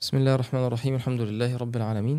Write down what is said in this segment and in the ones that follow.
بسم الله الرحمن الرحيم الحمد لله رب العالمين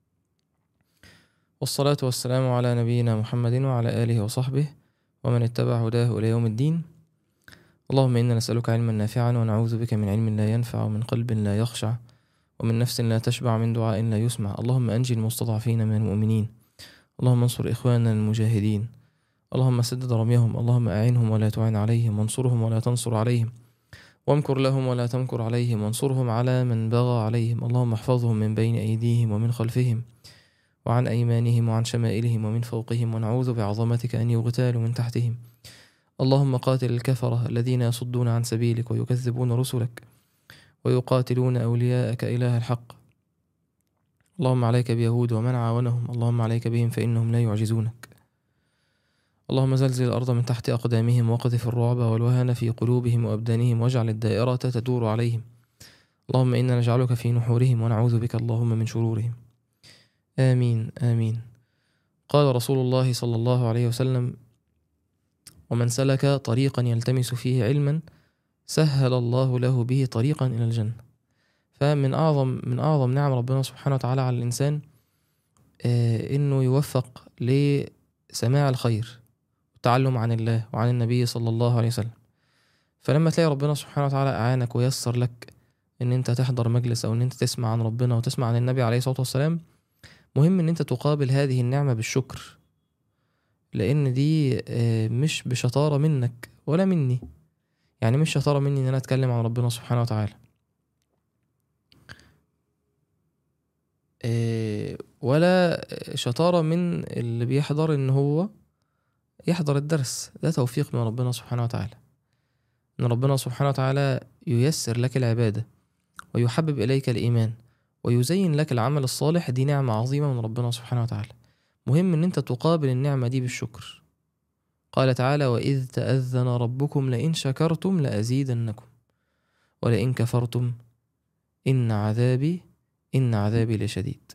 والصلاة والسلام على نبينا محمد وعلى آله وصحبه ومن اتبع هداه إلى يوم الدين اللهم إنا نسألك علما نافعا ونعوذ بك من علم لا ينفع ومن قلب لا يخشع ومن نفس لا تشبع من دعاء لا يسمع اللهم أنجي المستضعفين من المؤمنين اللهم انصر إخواننا المجاهدين اللهم سدد رميهم اللهم أعينهم ولا تعين عليهم وانصرهم ولا تنصر عليهم وامكر لهم ولا تمكر عليهم وانصرهم على من بغى عليهم اللهم احفظهم من بين أيديهم ومن خلفهم وعن أيمانهم وعن شمائلهم ومن فوقهم ونعوذ بعظمتك أن يغتالوا من تحتهم اللهم قاتل الكفرة الذين يصدون عن سبيلك ويكذبون رسلك ويقاتلون أولياءك إله الحق اللهم عليك بيهود ومن عاونهم اللهم عليك بهم فإنهم لا يعجزونك اللهم زلزل الأرض من تحت أقدامهم وقذف الرعب والوهن في قلوبهم وأبدانهم واجعل الدائرة تدور عليهم اللهم إنا نجعلك في نحورهم ونعوذ بك اللهم من شرورهم آمين آمين قال رسول الله صلى الله عليه وسلم ومن سلك طريقا يلتمس فيه علما سهل الله له به طريقا إلى الجنة فمن أعظم من أعظم نعم ربنا سبحانه وتعالى على الإنسان آه إنه يوفق لسماع الخير والتعلم عن الله وعن النبي صلى الله عليه وسلم فلما تلاقي ربنا سبحانه وتعالى أعانك ويسر لك إن أنت تحضر مجلس أو إن أنت تسمع عن ربنا وتسمع عن النبي عليه الصلاة والسلام مهم إن أنت تقابل هذه النعمة بالشكر لأن دي آه، مش بشطارة منك ولا مني يعني مش شطارة مني إن أنا أتكلم عن ربنا سبحانه وتعالى آه، ولا شطارة من اللي بيحضر إن هو يحضر الدرس ده توفيق من ربنا سبحانه وتعالى إن ربنا سبحانه وتعالى ييسر لك العبادة ويحبب إليك الإيمان ويزين لك العمل الصالح دي نعمة عظيمة من ربنا سبحانه وتعالى مهم إن أنت تقابل النعمة دي بالشكر قال تعالى وإذ تأذن ربكم لئن شكرتم لأزيدنكم ولئن كفرتم إن عذابي إن عذابي لشديد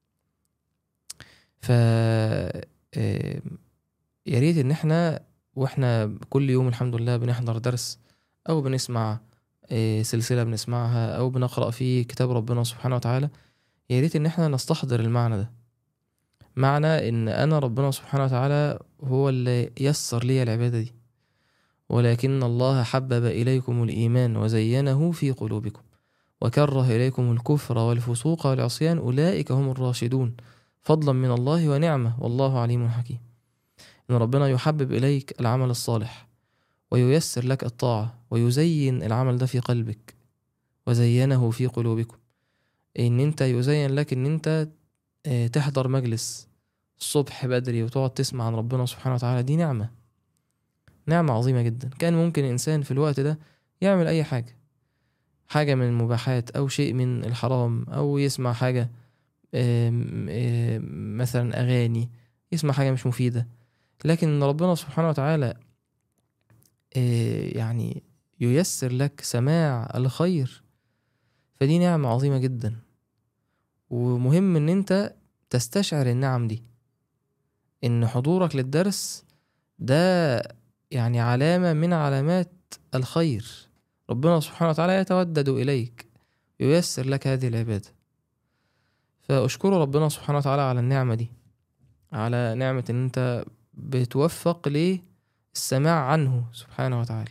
ف آه، يا ريت إن إحنا وإحنا كل يوم الحمد لله بنحضر درس أو بنسمع آه، سلسلة بنسمعها أو بنقرأ في كتاب ربنا سبحانه وتعالى يا ريت إن إحنا نستحضر المعنى ده معنى إن أنا ربنا سبحانه وتعالى هو اللي يسر لي العبادة دي ولكن الله حبب إليكم الإيمان وزينه في قلوبكم وكره إليكم الكفر والفسوق والعصيان أولئك هم الراشدون فضلا من الله ونعمة والله عليم حكيم إن ربنا يحبب إليك العمل الصالح وييسر لك الطاعة ويزين العمل ده في قلبك وزينه في قلوبكم إن أنت يزين لك إن أنت آه، تحضر مجلس الصبح بدري وتقعد تسمع عن ربنا سبحانه وتعالى دي نعمة نعمة عظيمة جدا كان ممكن إنسان في الوقت ده يعمل أي حاجة حاجة من المباحات أو شيء من الحرام أو يسمع حاجة آم، آم، مثلا أغاني يسمع حاجة مش مفيدة لكن ربنا سبحانه وتعالى آه، يعني ييسر لك سماع الخير فدي نعمة عظيمة جدا ومهم ان انت تستشعر النعم دي ان حضورك للدرس ده يعني علامة من علامات الخير ربنا سبحانه وتعالى يتودد إليك ييسر لك هذه العبادة فأشكر ربنا سبحانه وتعالى على النعمة دي على نعمة ان انت بتوفق للسماع عنه سبحانه وتعالى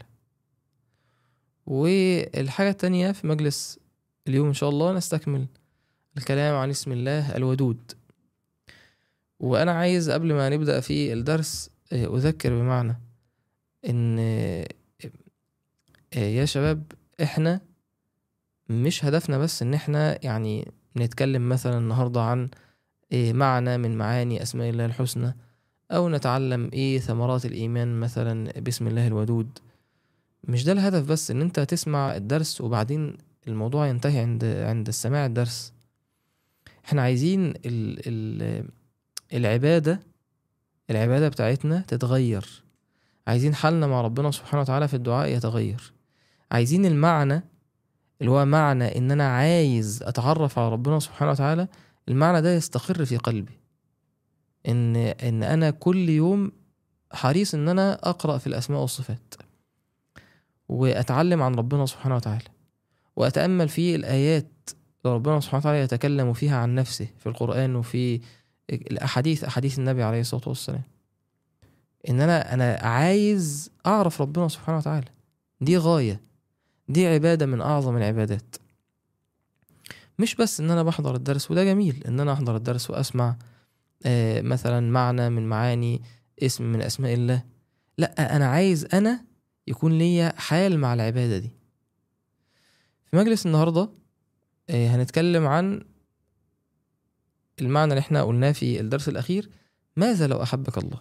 والحاجة التانية في مجلس اليوم إن شاء الله نستكمل الكلام عن اسم الله الودود وأنا عايز قبل ما نبدأ في الدرس آه، أذكر بمعنى إن آه، آه، يا شباب إحنا مش هدفنا بس إن إحنا يعني نتكلم مثلا النهاردة عن آه، معنى من معاني أسماء الله الحسنى أو نتعلم إيه ثمرات الإيمان مثلا باسم الله الودود مش ده الهدف بس إن أنت تسمع الدرس وبعدين الموضوع ينتهي عند عند السماع الدرس احنا عايزين ال ال العبادة العبادة بتاعتنا تتغير عايزين حالنا مع ربنا سبحانه وتعالى في الدعاء يتغير عايزين المعنى اللي هو معنى ان انا عايز اتعرف على ربنا سبحانه وتعالى المعنى ده يستقر في قلبي ان ان انا كل يوم حريص ان انا اقرا في الاسماء والصفات واتعلم عن ربنا سبحانه وتعالى واتامل في الايات اللي ربنا سبحانه وتعالى يتكلم فيها عن نفسه في القرآن وفي الأحاديث أحاديث النبي عليه الصلاة والسلام إن أنا أنا عايز أعرف ربنا سبحانه وتعالى دي غاية دي عبادة من أعظم العبادات مش بس إن أنا بحضر الدرس وده جميل إن أنا أحضر الدرس وأسمع آه، مثلا معنى من معاني اسم من أسماء الله لأ أنا عايز أنا يكون ليا حال مع العبادة دي في مجلس النهاردة آه، هنتكلم عن المعنى اللي احنا قلناه في الدرس الأخير ماذا لو أحبك الله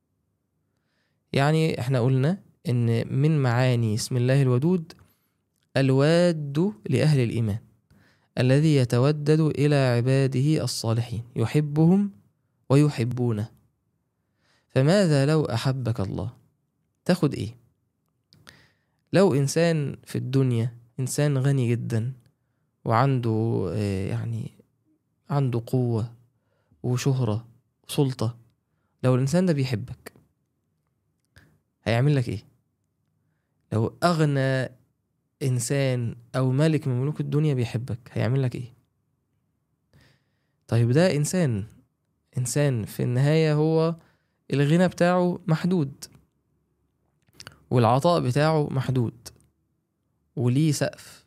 يعني احنا قلنا إن من معاني اسم الله الودود الواد لأهل الإيمان الذي يتودد إلى عباده الصالحين يحبهم ويحبونه فماذا لو أحبك الله تاخد إيه لو إنسان في الدنيا إنسان غني جدا وعنده آه، يعني عنده قوة وشهرة وسلطة لو الإنسان ده بيحبك هيعمل لك إيه لو أغنى إنسان أو ملك من ملوك الدنيا بيحبك هيعمل لك إيه طيب ده إنسان إنسان في النهاية هو الغنى بتاعه محدود والعطاء بتاعه محدود وليه سقف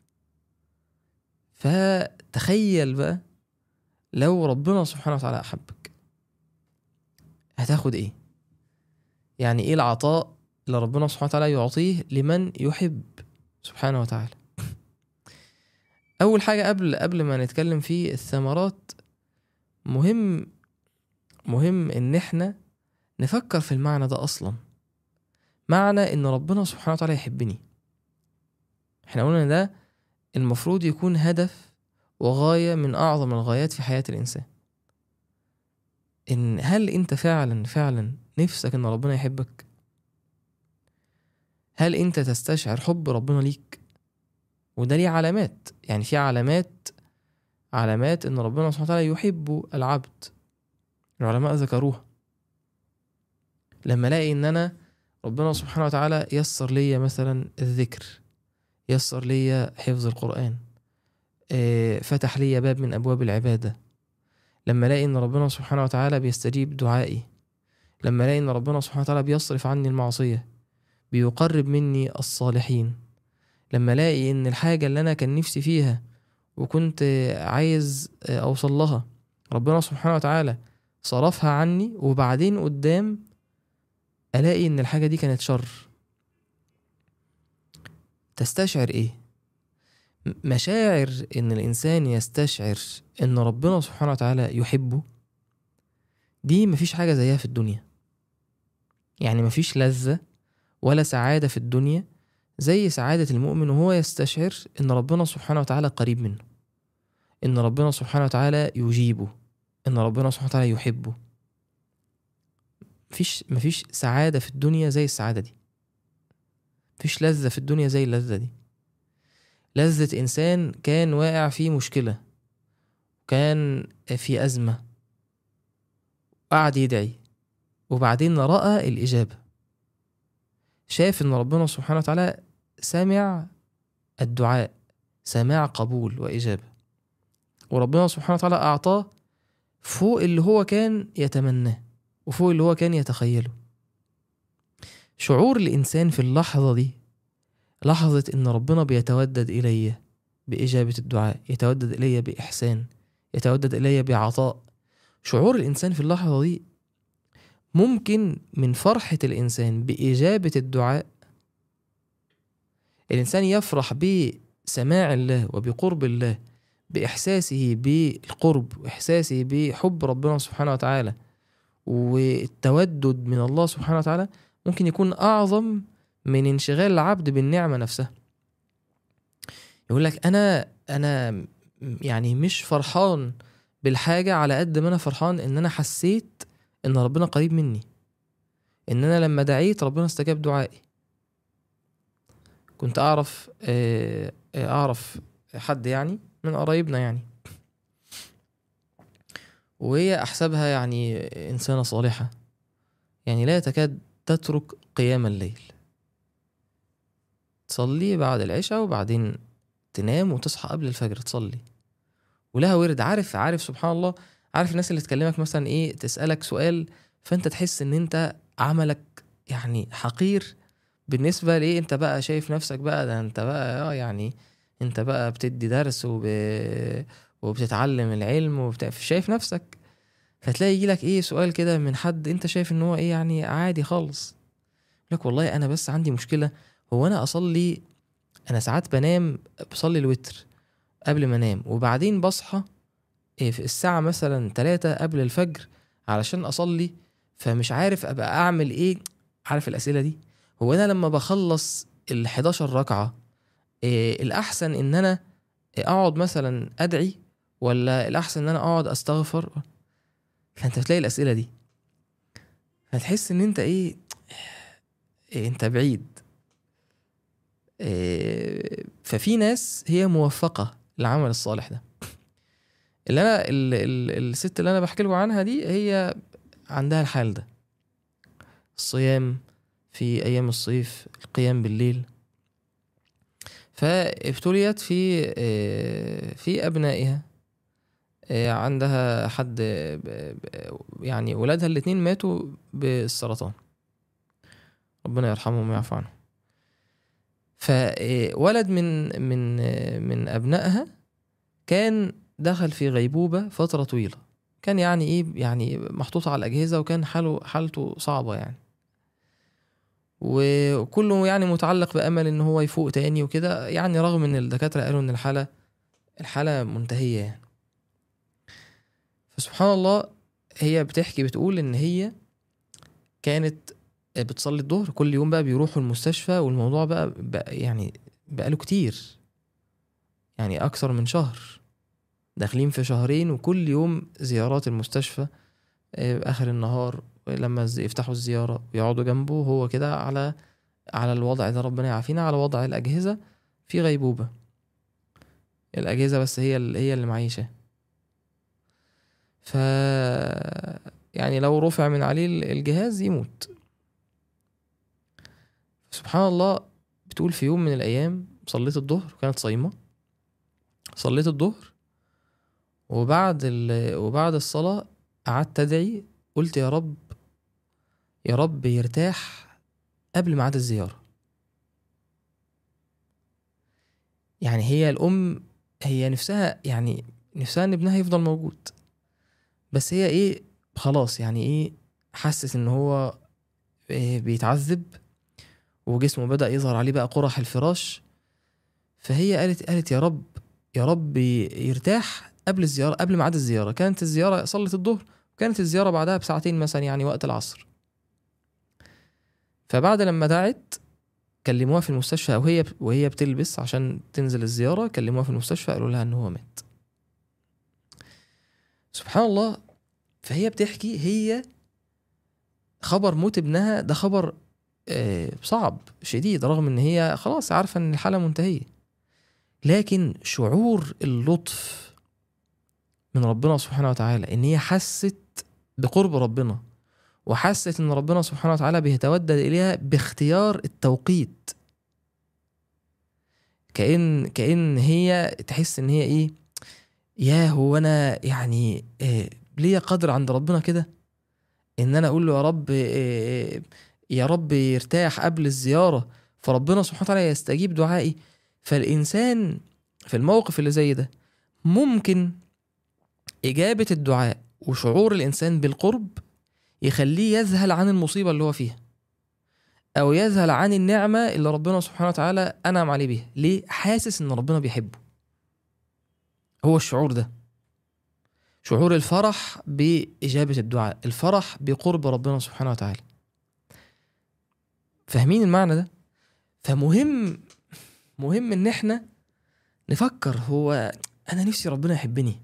فتخيل بقى لو ربنا سبحانه وتعالى أحبك هتاخد إيه؟ يعني إيه العطاء اللي ربنا سبحانه وتعالى يعطيه لمن يحب سبحانه وتعالى أول حاجة قبل قبل ما نتكلم في الثمرات مهم مهم إن إحنا نفكر في المعنى ده أصلا معنى إن ربنا سبحانه وتعالى يحبني إحنا قلنا إن ده المفروض يكون هدف وغاية من أعظم الغايات في حياة الإنسان إن هل أنت فعلا فعلا نفسك إن ربنا يحبك؟ هل أنت تستشعر حب ربنا ليك؟ وده ليه علامات يعني في علامات علامات إن ربنا سبحانه وتعالى يحب العبد العلماء ذكروها لما الاقي ان انا ربنا سبحانه وتعالى يسر ليا مثلا الذكر يسر ليا حفظ القرآن آه، فتح ليا باب من أبواب العبادة لما الاقي ان ربنا سبحانه وتعالى بيستجيب دعائي لما الاقي ان ربنا سبحانه وتعالى بيصرف عني المعصية بيقرب مني الصالحين لما الاقي ان الحاجة اللي انا كان نفسي فيها وكنت عايز اوصل لها ربنا سبحانه وتعالى صرفها عني وبعدين قدام الاقي ان الحاجه دي كانت شر تستشعر ايه م- مشاعر ان الانسان يستشعر ان ربنا سبحانه وتعالى يحبه دي مفيش حاجه زيها في الدنيا يعني مفيش لذه ولا سعاده في الدنيا زي سعاده المؤمن وهو يستشعر ان ربنا سبحانه وتعالى قريب منه ان ربنا سبحانه وتعالى يجيبه ان ربنا سبحانه وتعالى يحبه مفيش مفيش سعادة في الدنيا زي السعادة دي مفيش لذة في الدنيا زي اللذة دي لذة إنسان كان واقع في مشكلة كان في أزمة قعد يدعي وبعدين رأى الإجابة شاف إن ربنا سبحانه وتعالى سمع الدعاء سماع قبول وإجابة وربنا سبحانه وتعالى أعطاه فوق اللي هو كان يتمناه وفوق اللي هو كان يتخيله شعور الإنسان في اللحظة دي لحظة إن ربنا بيتودد إلي بإجابة الدعاء يتودد إلي بإحسان يتودد إلي بعطاء شعور الإنسان في اللحظة دي ممكن من فرحة الإنسان بإجابة الدعاء الإنسان يفرح بسماع الله وبقرب الله بإحساسه بالقرب وإحساسه بحب ربنا سبحانه وتعالى والتودد من الله سبحانه وتعالى ممكن يكون أعظم من انشغال العبد بالنعمة نفسها يقول لك أنا أنا يعني مش فرحان بالحاجة على قد ما أنا فرحان إن أنا حسيت إن ربنا قريب مني إن أنا لما دعيت ربنا استجاب دعائي كنت أعرف آه، آه، أعرف حد يعني من قرايبنا يعني وهي أحسبها يعني إنسانة صالحة يعني لا تكاد تترك قيام الليل تصلي بعد العشاء وبعدين تنام وتصحى قبل الفجر تصلي ولها ورد عارف عارف سبحان الله عارف الناس اللي تكلمك مثلا ايه تسالك سؤال فانت تحس ان انت عملك يعني حقير بالنسبه لايه انت بقى شايف نفسك بقى ده انت بقى اه يعني انت بقى بتدي درس وب... وبتتعلم العلم وبت... شايف نفسك فتلاقي يجي لك ايه سؤال كده من حد انت شايف ان هو ايه يعني عادي خالص لك والله انا بس عندي مشكله هو انا اصلي انا ساعات بنام بصلي الوتر قبل ما انام وبعدين بصحى إيه في الساعه مثلا تلاتة قبل الفجر علشان اصلي فمش عارف ابقى اعمل ايه عارف الاسئله دي هو انا لما بخلص ال 11 ركعه إيه الاحسن ان انا اقعد مثلا ادعي ولا الاحسن ان انا اقعد استغفر فانت بتلاقي الاسئله دي فتحس ان انت ايه, إيه انت بعيد إيه ففي ناس هي موفقه للعمل الصالح ده اللي انا ال ال الست اللي انا بحكي لكم عنها دي هي عندها الحال ده الصيام في ايام الصيف القيام بالليل فابتليت في في ابنائها عندها حد يعني ولادها الاتنين ماتوا بالسرطان ربنا يرحمهم ويعفو عنهم فولد من من من ابنائها كان دخل في غيبوبه فتره طويله كان يعني ايه يعني محطوط على الاجهزه وكان حاله حالته صعبه يعني وكله يعني متعلق بامل ان هو يفوق تاني وكده يعني رغم ان الدكاتره قالوا ان الحاله الحاله منتهيه يعني فسبحان الله هي بتحكي بتقول ان هي كانت بتصلي الظهر كل يوم بقى بيروحوا المستشفى والموضوع بقى, بقى يعني بقاله كتير يعني اكثر من شهر داخلين في شهرين وكل يوم زيارات المستشفى اخر النهار لما يفتحوا الزيارة ويقعدوا جنبه هو كده على على الوضع ده ربنا يعافينا على وضع الأجهزة في غيبوبة الأجهزة بس هي اللي هي اللي معيشة ف يعني لو رفع من عليه الجهاز يموت سبحان الله بتقول في يوم من الأيام صليت الظهر وكانت صايمة صليت الظهر وبعد ال... وبعد الصلاة قعدت أدعي قلت يا رب يا رب يرتاح قبل ميعاد الزيارة يعني هي الأم هي نفسها يعني نفسها إن ابنها يفضل موجود بس هي إيه خلاص يعني إيه حست إن هو إيه بيتعذب وجسمه بدأ يظهر عليه بقى قرح الفراش فهي قالت قالت يا رب يا رب يرتاح قبل الزيارة قبل ميعاد الزيارة كانت الزيارة صلت الظهر وكانت الزيارة بعدها بساعتين مثلا يعني وقت العصر فبعد لما دعت كلموها في المستشفى وهي وهي بتلبس عشان تنزل الزيارة كلموها في المستشفى قالوا لها ان هو مات سبحان الله فهي بتحكي هي خبر موت ابنها ده خبر صعب شديد رغم ان هي خلاص عارفة ان الحالة منتهية لكن شعور اللطف من ربنا سبحانه وتعالى ان هي حست بقرب ربنا وحست ان ربنا سبحانه وتعالى بيتودد اليها باختيار التوقيت كأن كأن هي تحس ان هي ايه يا هو انا يعني إيه ليا قدر عند ربنا كده ان انا اقول له يا رب إيه يا رب يرتاح قبل الزياره فربنا سبحانه وتعالى يستجيب دعائي فالانسان في الموقف اللي زي ده ممكن اجابه الدعاء وشعور الانسان بالقرب يخليه يذهل عن المصيبه اللي هو فيها او يذهل عن النعمه اللي ربنا سبحانه وتعالى انعم عليه بيها ليه حاسس ان ربنا بيحبه هو الشعور ده شعور الفرح باجابه الدعاء الفرح بقرب ربنا سبحانه وتعالى فاهمين المعنى ده فمهم مهم ان احنا نفكر هو انا نفسي ربنا يحبني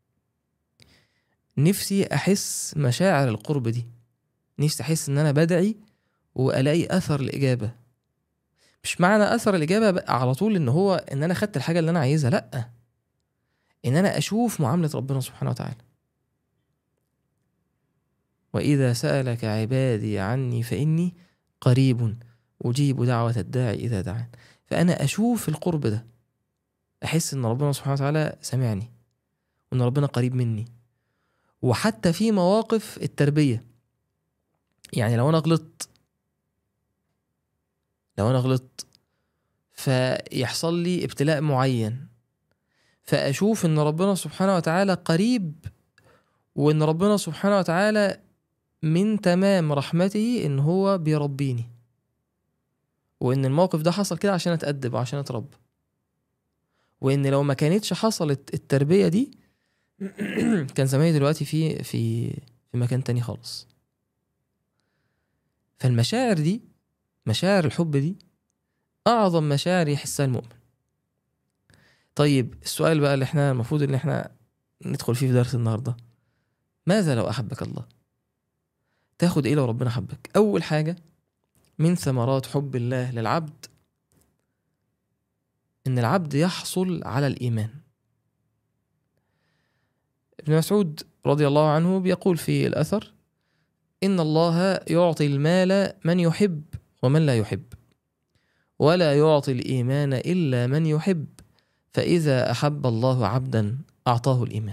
نفسي احس مشاعر القرب دي نفسي احس ان انا بدعي والاقي اثر الاجابه مش معنى اثر الاجابه بقى على طول ان هو ان انا خدت الحاجه اللي انا عايزها لا ان انا اشوف معامله ربنا سبحانه وتعالى واذا سالك عبادي عني فاني قريب اجيب دعوه الداعي اذا دعان فانا اشوف القرب ده احس ان ربنا سبحانه وتعالى سمعني وان ربنا قريب مني وحتى في مواقف التربيه يعني لو انا غلطت لو انا غلطت فيحصل لي ابتلاء معين فاشوف ان ربنا سبحانه وتعالى قريب وان ربنا سبحانه وتعالى من تمام رحمته ان هو بيربيني وان الموقف ده حصل كده عشان اتأدب وعشان اتربى وان لو ما كانتش حصلت التربية دي كان زماني دلوقتي في في في مكان تاني خالص فالمشاعر دي مشاعر الحب دي اعظم مشاعر يحسها المؤمن طيب السؤال بقى اللي احنا المفروض ان احنا ندخل فيه في درس النهارده ماذا لو احبك الله تاخد ايه لو ربنا حبك اول حاجه من ثمرات حب الله للعبد ان العبد يحصل على الايمان ابن مسعود رضي الله عنه بيقول في الاثر ان الله يعطي المال من يحب ومن لا يحب ولا يعطي الايمان الا من يحب فاذا احب الله عبدا اعطاه الايمان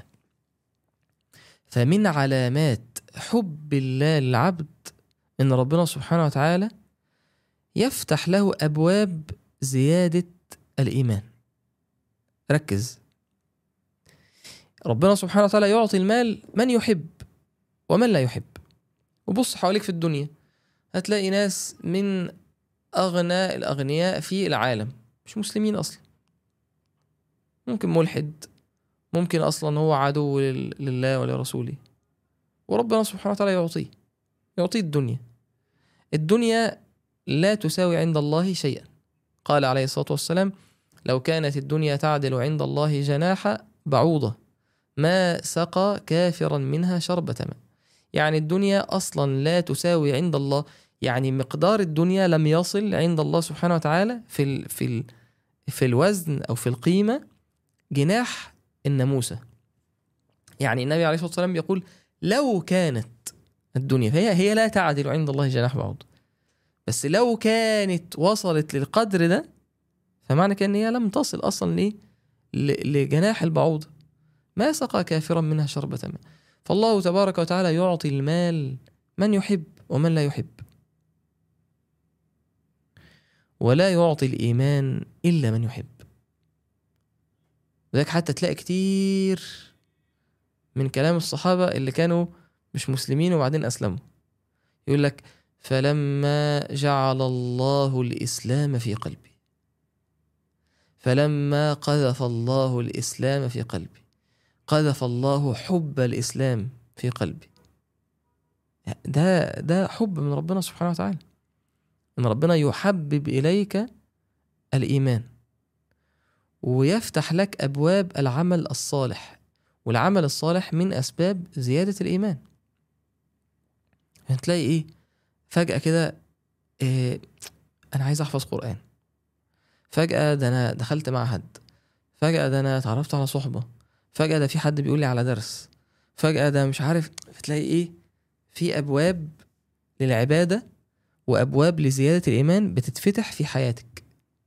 فمن علامات حب الله للعبد ان ربنا سبحانه وتعالى يفتح له ابواب زياده الايمان ركز ربنا سبحانه وتعالى يعطي المال من يحب ومن لا يحب وبص حواليك في الدنيا هتلاقي ناس من اغنى الاغنياء في العالم مش مسلمين اصلا ممكن ملحد ممكن اصلا هو عدو لل- لله ولرسوله وربنا سبحانه وتعالى يعطيه يعطيه الدنيا الدنيا لا تساوي عند الله شيئا قال عليه الصلاه والسلام لو كانت الدنيا تعدل عند الله جناح بعوضه ما سقى كافرا منها شربة ماء يعني الدنيا اصلا لا تساوي عند الله يعني مقدار الدنيا لم يصل عند الله سبحانه وتعالى في ال في ال في الوزن او في القيمه جناح الناموسه يعني النبي عليه الصلاه والسلام يقول لو كانت الدنيا فهي هي لا تعدل عند الله جناح بعوض بس لو كانت وصلت للقدر ده فمعنى كان هي لم تصل اصلا ليه ل- لجناح البعوضه ما سقى كافرا منها شربة ماء فالله تبارك وتعالى يعطي المال من يحب ومن لا يحب ولا يعطي الإيمان إلا من يحب لذلك حتى تلاقي كتير من كلام الصحابة اللي كانوا مش مسلمين وبعدين أسلموا يقول لك فلما جعل الله الإسلام في قلبي فلما قذف الله الإسلام في قلبي قذف الله حب الإسلام في قلبي ده ده حب من ربنا سبحانه وتعالى ان ربنا يحبب اليك الايمان ويفتح لك ابواب العمل الصالح والعمل الصالح من اسباب زياده الايمان هتلاقي ايه فجاه كده إيه انا عايز احفظ قران فجاه ده انا دخلت معهد فجاه ده انا اتعرفت على صحبه فجاه ده في حد بيقول لي على درس فجاه ده مش عارف فتلاقي ايه في ابواب للعباده وابواب لزياده الايمان بتتفتح في حياتك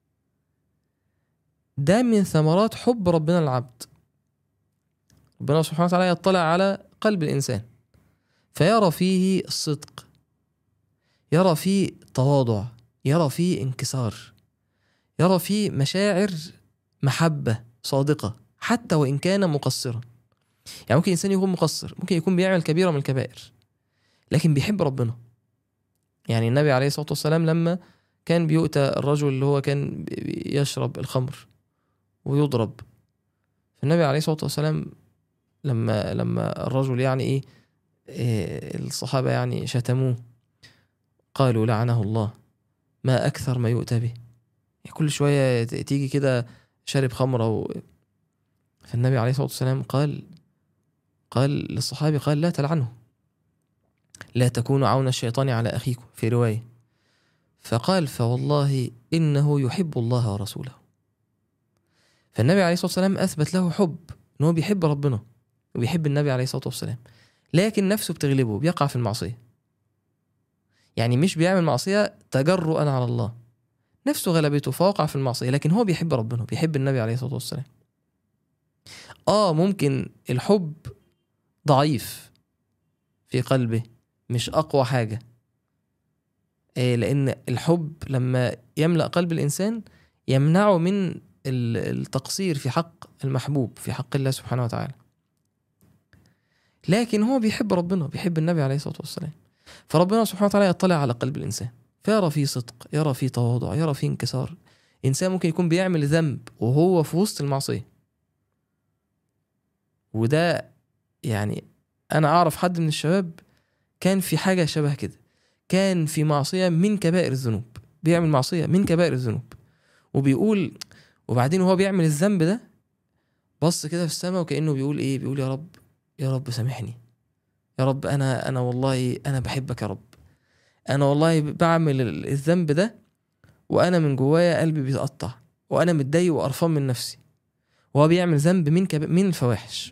ده من ثمرات حب ربنا للعبد ربنا سبحانه وتعالى يطلع على قلب الانسان فيرى فيه الصدق يرى فيه تواضع يرى فيه انكسار يرى فيه مشاعر محبه صادقه حتى وان كان مقصرا يعني ممكن انسان يكون مقصر ممكن يكون بيعمل كبيره من الكبائر لكن بيحب ربنا يعني النبي عليه الصلاه والسلام لما كان بيؤتى الرجل اللي هو كان يشرب الخمر ويضرب فالنبي عليه الصلاه والسلام لما لما الرجل يعني ايه, إيه الصحابه يعني شتموه قالوا لعنه الله ما اكثر ما يؤتى به كل شويه تيجي كده شارب خمره و... فالنبي عليه الصلاه والسلام قال قال للصحابي قال لا تلعنه لا تكونوا عون الشيطان على أخيكم في رواية فقال فوالله إنه يحب الله ورسوله فالنبي عليه الصلاة والسلام أثبت له حب إنه بيحب ربنا وبيحب النبي عليه الصلاة والسلام لكن نفسه بتغلبه بيقع في المعصية يعني مش بيعمل معصية تجرؤا على الله نفسه غلبته فوقع في المعصية لكن هو بيحب ربنا بيحب النبي عليه الصلاة والسلام اه ممكن الحب ضعيف في قلبه مش اقوى حاجه إيه لان الحب لما يملا قلب الانسان يمنعه من ال- التقصير في حق المحبوب في حق الله سبحانه وتعالى لكن هو بيحب ربنا بيحب النبي عليه الصلاه والسلام فربنا سبحانه وتعالى يطلع على قلب الانسان فيرى فيه صدق يرى فيه تواضع يرى فيه انكسار انسان ممكن يكون بيعمل ذنب وهو في وسط المعصيه وده يعني انا اعرف حد من الشباب كان في حاجه شبه كده كان في معصيه من كبائر الذنوب بيعمل معصيه من كبائر الذنوب وبيقول وبعدين وهو بيعمل الذنب ده بص كده في السماء وكانه بيقول ايه بيقول يا رب يا رب سامحني يا رب انا انا والله انا بحبك يا رب انا والله بعمل ال- الذنب ده وانا من جوايا قلبي بيتقطع وانا متضايق وقرفان من نفسي وهو بيعمل ذنب من كب... من الفواحش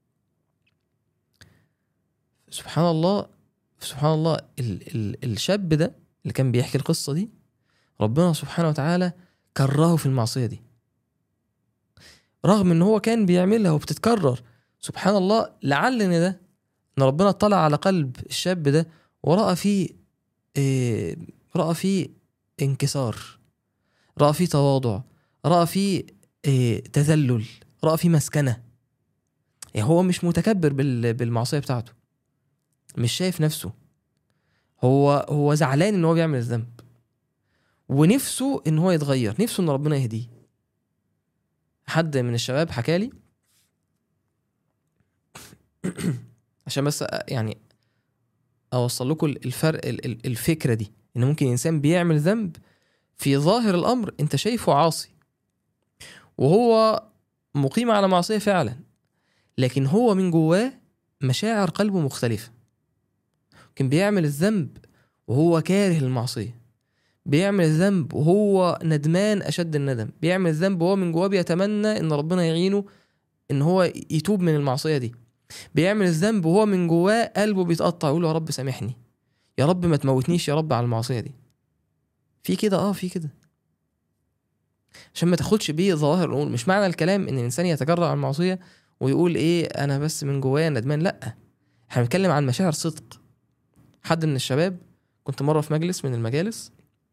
سبحان الله سبحان الله ال... ال... الشاب ده اللي كان بيحكي القصه دي ربنا سبحانه وتعالى كرهه في المعصيه دي رغم ان هو كان بيعملها وبتتكرر سبحان الله لعل ان ده ان ربنا اطلع على قلب الشاب ده وراى فيه إيه راى فيه انكسار راى فيه تواضع راى فيه إيه تذلل راى فيه مسكنه يعني هو مش متكبر بال- بالمعصيه بتاعته مش شايف نفسه هو هو زعلان ان هو بيعمل الذنب ونفسه ان هو يتغير نفسه ان ربنا يهديه حد من الشباب حكالي عشان بس أ- يعني اوصل لكم الفرق ال- ال- الفكره دي ان ممكن انسان بيعمل ذنب في ظاهر الامر انت شايفه عاصي وهو مقيم على معصيه فعلا لكن هو من جواه مشاعر قلبه مختلفه كان بيعمل الذنب وهو كاره المعصيه بيعمل الذنب وهو ندمان اشد الندم بيعمل الذنب وهو من جواه بيتمنى ان ربنا يعينه ان هو يتوب من المعصيه دي بيعمل الذنب وهو من جواه قلبه بيتقطع يقول يا رب سامحني يا رب ما تموتنيش يا رب على المعصيه دي في كده اه في كده عشان ما تاخدش بيه ظواهر الامور مش معنى الكلام ان الانسان يتجرأ على المعصيه ويقول ايه انا بس من جوايا ندمان لا احنا بنتكلم عن مشاعر صدق حد من الشباب كنت مره في مجلس من المجالس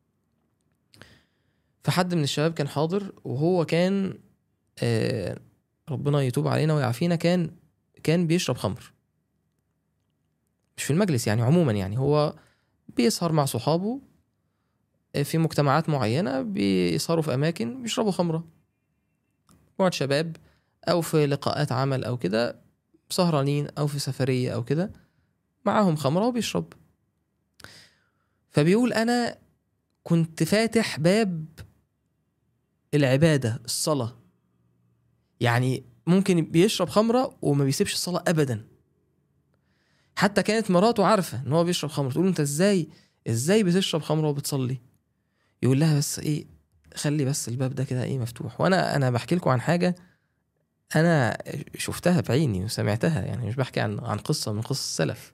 فحد من الشباب كان حاضر وهو كان آه ربنا يتوب علينا ويعافينا كان كان بيشرب خمر مش في المجلس يعني عموما يعني هو بيسهر مع صحابه آه، في مجتمعات معينة بيسهروا في أماكن بيشربوا خمرة مجموعة شباب أو في لقاءات عمل أو كده سهرانين أو في سفرية أو كده معاهم خمرة وبيشرب فبيقول أنا كنت فاتح باب العبادة الصلاة يعني ممكن بيشرب خمرة وما بيسيبش الصلاة أبدا حتى كانت مراته عارفة إن هو بيشرب خمرة تقول له أنت إزاي إزاي بتشرب خمرة وبتصلي يقول لها بس إيه خلي بس الباب ده كده إيه مفتوح وأنا أنا بحكي لكم عن حاجة أنا شفتها بعيني وسمعتها يعني مش بحكي عن عن قصة من قصص السلف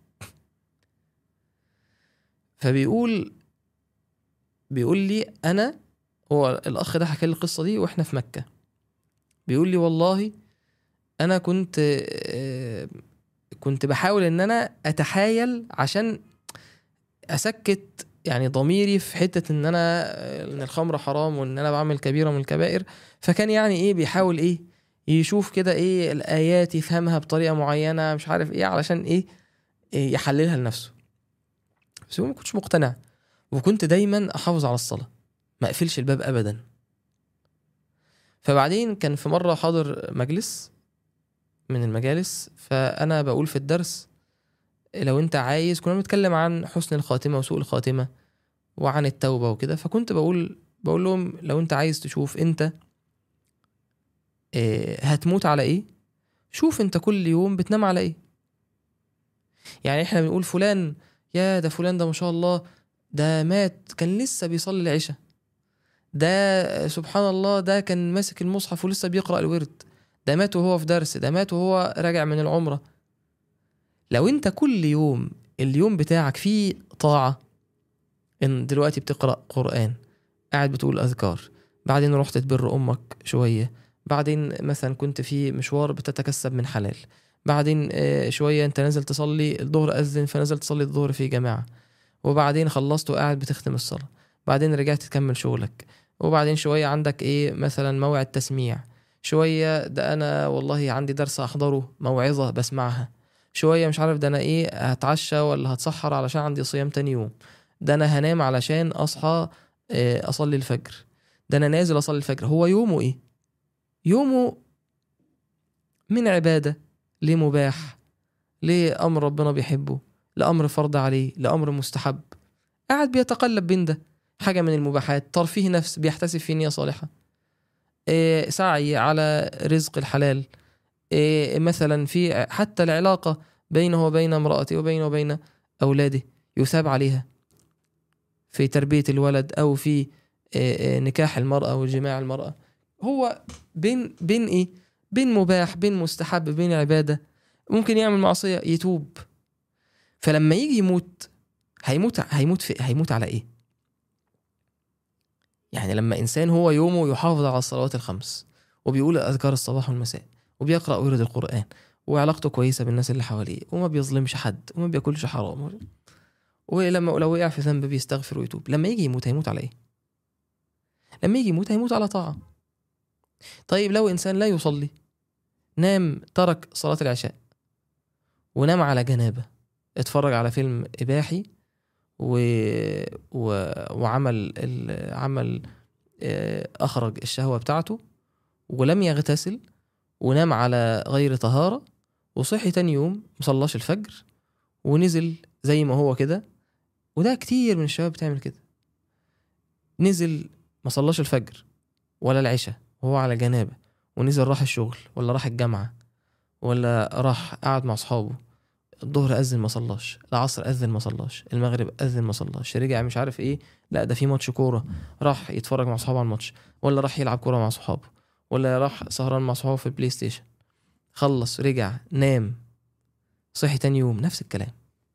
فبيقول بيقول لي أنا هو الأخ ده حكى لي القصة دي وإحنا في مكة بيقول لي والله انا كنت آه، كنت بحاول ان انا اتحايل عشان اسكت يعني ضميري في حته ان انا آه، ان الخمر حرام وان انا بعمل كبيره من الكبائر فكان يعني ايه بيحاول ايه يشوف كده ايه الايات يفهمها بطريقه معينه مش عارف ايه علشان ايه, إيه يحللها لنفسه بس هو ما كنتش مقتنع وكنت دايما احافظ على الصلاه ما اقفلش الباب ابدا فبعدين كان في مرة حاضر مجلس من المجالس فأنا بقول في الدرس لو أنت عايز كنا بنتكلم عن حسن الخاتمة وسوء الخاتمة وعن التوبة وكده فكنت بقول بقول لهم لو أنت عايز تشوف أنت آه، هتموت على إيه شوف أنت كل يوم بتنام على إيه يعني إحنا بنقول فلان يا ده فلان ده ما شاء الله ده مات كان لسه بيصلي العشاء ده سبحان الله ده كان ماسك المصحف ولسه بيقرأ الورد ده مات وهو في درس ده مات وهو راجع من العمرة لو انت كل يوم اليوم بتاعك فيه طاعة ان دلوقتي بتقرأ قرآن قاعد بتقول أذكار بعدين رحت تبر أمك شوية بعدين مثلا كنت في مشوار بتتكسب من حلال بعدين آه، شويه انت نازل تصلي الظهر اذن فنزلت تصلي الظهر في جماعه وبعدين خلصت وقاعد بتختم الصلاه بعدين رجعت تكمل شغلك وبعدين شويه عندك ايه مثلا موعد تسميع شويه ده انا والله عندي درس احضره موعظه بسمعها شويه مش عارف ده انا ايه هتعشى ولا هتسحر علشان عندي صيام تاني يوم ده انا هنام علشان اصحى آه، اصلي الفجر ده انا نازل اصلي الفجر هو يومه ايه يومه من عباده لمباح لامر ربنا بيحبه لامر فرض عليه لامر مستحب قاعد بيتقلب بين ده حاجه من المباحات ترفيه نفس بيحتسب فيه نيه صالحه إيه سعي على رزق الحلال إيه مثلا في حتى العلاقه بينه وبين امراته وبينه وبين اولاده يثاب عليها في تربيه الولد او في إيه إيه نكاح المراه وجماع المراه هو بين بين ايه بين مباح بين مستحب بين عباده ممكن يعمل معصيه يتوب فلما يجي يموت هيموت هيموت في هيموت على ايه يعني لما انسان هو يومه يحافظ على الصلوات الخمس وبيقول اذكار الصباح والمساء وبيقرا ويرد القران وعلاقته كويسه بالناس اللي حواليه وما بيظلمش حد وما بياكلش حرام ولما لو وقع في ذنب بيستغفر ويتوب لما يجي يموت هيموت على ايه لما يجي يموت هيموت على طاعه طيب لو انسان لا يصلي نام ترك صلاه العشاء ونام على جنابه اتفرج على فيلم اباحي و... و... وعمل ال... عمل آه، اخرج الشهوه بتاعته ولم يغتسل ونام على غير طهاره وصحي تاني يوم مصلاش الفجر ونزل زي ما هو كده وده كتير من الشباب بتعمل كده نزل ما صلاش الفجر ولا العشاء وهو على جنابه ونزل راح الشغل ولا راح الجامعه ولا راح قعد مع اصحابه الظهر اذن ما صلاش العصر اذن ما صلاش المغرب اذن ما صلاش رجع مش عارف ايه لا ده في ماتش كوره راح يتفرج مع اصحابه على الماتش ولا راح يلعب كوره مع صحابه ولا راح سهران مع صحابه في البلاي ستيشن خلص رجع نام صحي تاني يوم نفس الكلام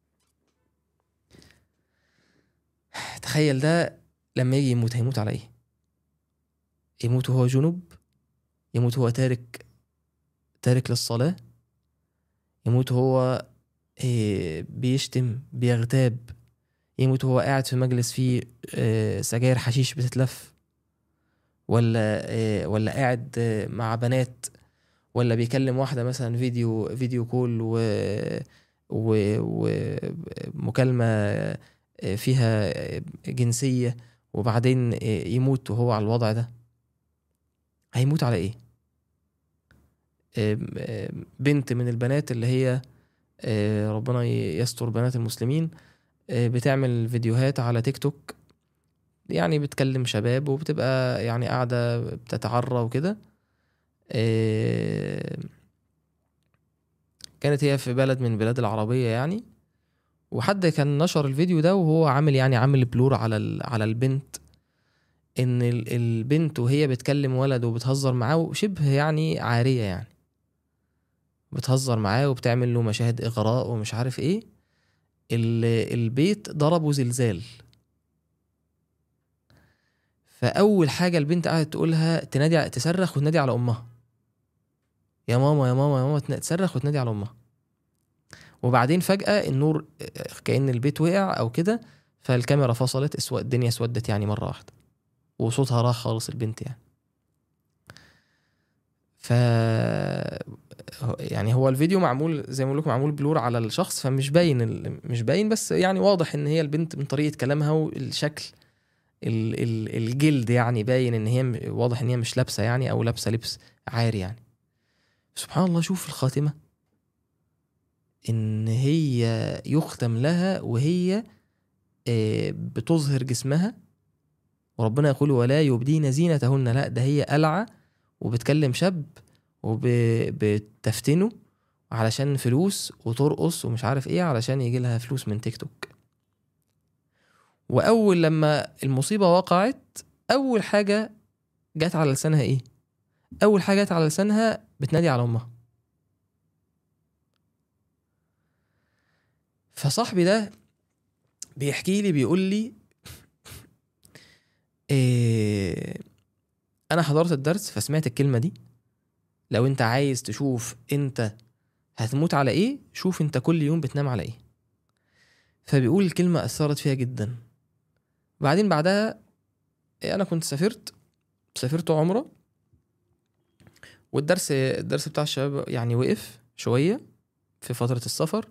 تخيل ده لما يجي يموت هيموت على ايه يموت وهو جنوب يموت وهو تارك تارك للصلاة يموت وهو إيه، بيشتم بيغتاب يموت وهو قاعد في مجلس فيه آه، سجاير حشيش بتتلف ولا آه، ولا قاعد آه، مع بنات ولا بيكلم واحدة مثلا فيديو فيديو كول و و- ومكالمة آه، فيها جنسية وبعدين آه، يموت وهو على الوضع ده هيموت على ايه آم، آم، بنت من البنات اللي هي آه، ربنا ي- يستر بنات المسلمين آه، بتعمل فيديوهات على تيك توك يعني بتكلم شباب وبتبقى يعني قاعدة بتتعرى وكده آه، كانت هي في بلد من البلاد العربية يعني وحد كان نشر الفيديو ده وهو عامل يعني عامل بلور على ال- على البنت ان ال- البنت وهي بتكلم ولد وبتهزر معاه شبه يعني عارية يعني بتهزر معاه وبتعمل له مشاهد اغراء ومش عارف ايه ال- البيت ضربه زلزال فاول حاجه البنت قعدت تقولها تنادي تصرخ وتنادي على امها يا ماما يا ماما يا ماما تن- تصرخ وتنادي على امها وبعدين فجاه النور كأن البيت وقع او كده فالكاميرا فصلت اسود الدنيا اسودت يعني مره واحده وصوتها راح خالص البنت يعني ف يعني هو الفيديو معمول زي ما بقول لكم معمول بلور على الشخص فمش باين ال... مش باين بس يعني واضح ان هي البنت من طريقه كلامها والشكل ال... ال... الجلد يعني باين ان هي م- واضح ان هي مش لابسه يعني او لابسه لبس عاري يعني سبحان الله شوف الخاتمه ان هي يختم لها وهي آه، بتظهر جسمها وربنا يقول ولا يبدين زينتهن لا ده هي قلعه وبتكلم شاب وبتفتنه علشان فلوس وترقص ومش عارف ايه علشان يجي لها فلوس من تيك توك واول لما المصيبه وقعت اول حاجه جت على لسانها ايه اول حاجه جت على لسانها بتنادي على امها فصاحبي ده بيحكي لي بيقول لي إيه انا حضرت الدرس فسمعت الكلمه دي لو انت عايز تشوف انت هتموت على ايه شوف انت كل يوم بتنام على ايه فبيقول الكلمة أثرت فيها جدا بعدين بعدها أنا كنت سافرت سافرت عمرة والدرس الدرس بتاع الشباب يعني وقف شوية في فترة السفر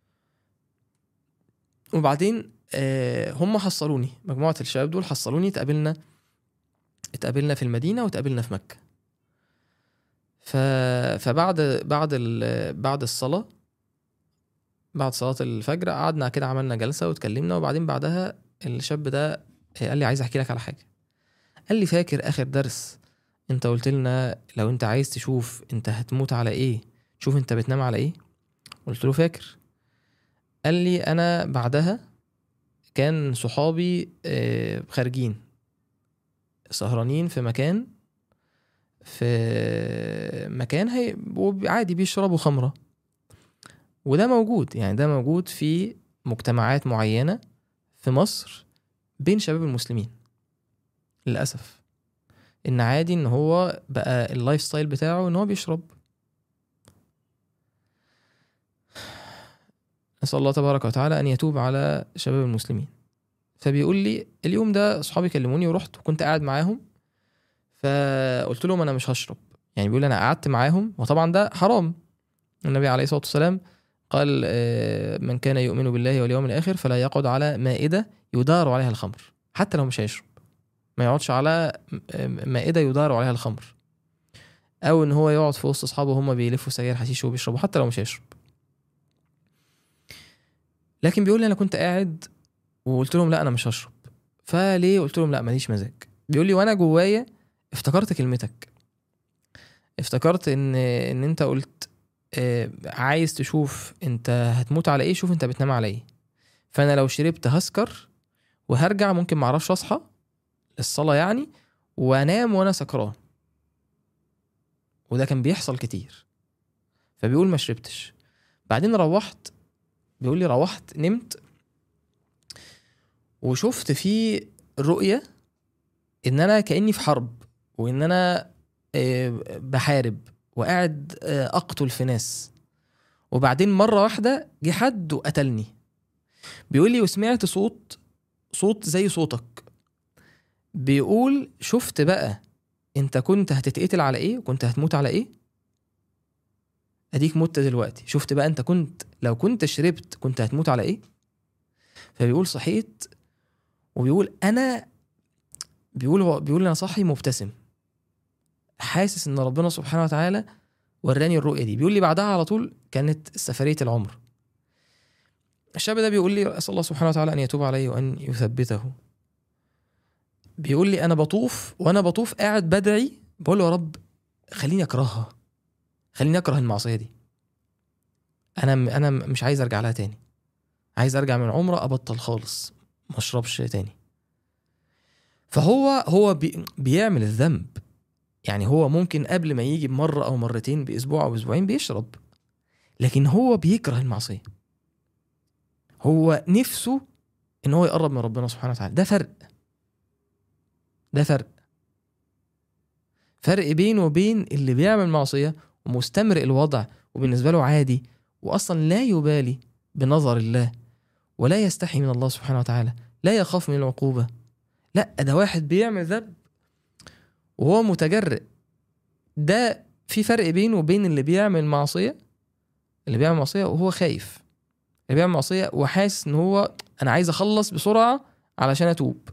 وبعدين آه، هم حصلوني مجموعة الشباب دول حصلوني اتقابلنا اتقابلنا في المدينة واتقابلنا في مكة ف... فبعد بعد ال... بعد الصلاة بعد صلاة الفجر قعدنا كده عملنا جلسة واتكلمنا وبعدين بعدها الشاب ده قال لي عايز احكي لك على حاجة قال لي فاكر آخر درس انت قلت لنا لو انت عايز تشوف انت هتموت على ايه شوف انت بتنام على ايه قلت له فاكر قال لي انا بعدها كان صحابي آه، خارجين سهرانين في مكان في مكان هي عادي بيشربوا خمرة وده موجود يعني ده موجود في مجتمعات معينة في مصر بين شباب المسلمين للأسف إن عادي إن هو بقى اللايف ستايل بتاعه إن هو بيشرب نسأل الله تبارك وتعالى أن يتوب على شباب المسلمين فبيقول لي اليوم ده أصحابي كلموني ورحت وكنت قاعد معاهم فقلت لهم أنا مش هشرب يعني بيقول أنا قعدت معاهم وطبعا ده حرام النبي عليه الصلاة والسلام قال آه، من كان يؤمن بالله واليوم الآخر فلا يقعد على مائدة يدار عليها الخمر حتى لو مش هيشرب ما يقعدش على مائدة يدار عليها الخمر أو إن هو يقعد في وسط أصحابه وهم بيلفوا سجاير حشيش وبيشربوا حتى لو مش هيشرب لكن بيقول لي أنا كنت قاعد وقلت لهم لا أنا مش هشرب فليه قلت لهم لا ماليش مزاج بيقول لي وأنا جوايا افتكرت كلمتك افتكرت ان ان انت قلت آه، عايز تشوف انت هتموت على ايه شوف انت بتنام على ايه فانا لو شربت هسكر وهرجع ممكن معرفش اصحى الصلاة يعني وانام وانا سكران وده كان بيحصل كتير فبيقول ما شربتش بعدين روحت بيقول لي روحت نمت وشفت في رؤية ان انا كاني في حرب وان انا آه، بحارب وقاعد آه، اقتل في ناس وبعدين مره واحده جه حد وقتلني بيقول لي وسمعت صوت صوت زي صوتك بيقول شفت بقى انت كنت هتتقتل على ايه وكنت هتموت على ايه اديك مت دلوقتي شفت بقى انت كنت لو كنت شربت كنت هتموت على ايه فبيقول صحيت وبيقول انا بيقول بيقول انا صاحي مبتسم حاسس ان ربنا سبحانه وتعالى وراني الرؤيه دي بيقول لي بعدها على طول كانت سفريه العمر الشاب ده بيقول لي اسال الله سبحانه وتعالى ان يتوب علي وان يثبته بيقول لي انا بطوف وانا بطوف قاعد بدعي بقول له يا رب خليني اكرهها خليني اكره المعصيه دي انا انا مش عايز ارجع لها تاني عايز ارجع من عمره ابطل خالص ما اشربش تاني فهو هو بي بيعمل الذنب يعني هو ممكن قبل ما يجي بمرة أو مرتين بأسبوع أو أسبوعين بيشرب لكن هو بيكره المعصية هو نفسه إن هو يقرب من ربنا سبحانه وتعالى ده فرق ده فرق فرق بينه وبين اللي بيعمل معصية ومستمرئ الوضع وبالنسبة له عادي وأصلا لا يبالي بنظر الله ولا يستحي من الله سبحانه وتعالى لا يخاف من العقوبة لا ده واحد بيعمل ذنب وهو متجرئ ده في فرق بينه وبين اللي بيعمل معصية اللي بيعمل معصية وهو خايف اللي بيعمل معصية وحاسس ان هو انا عايز اخلص بسرعة علشان اتوب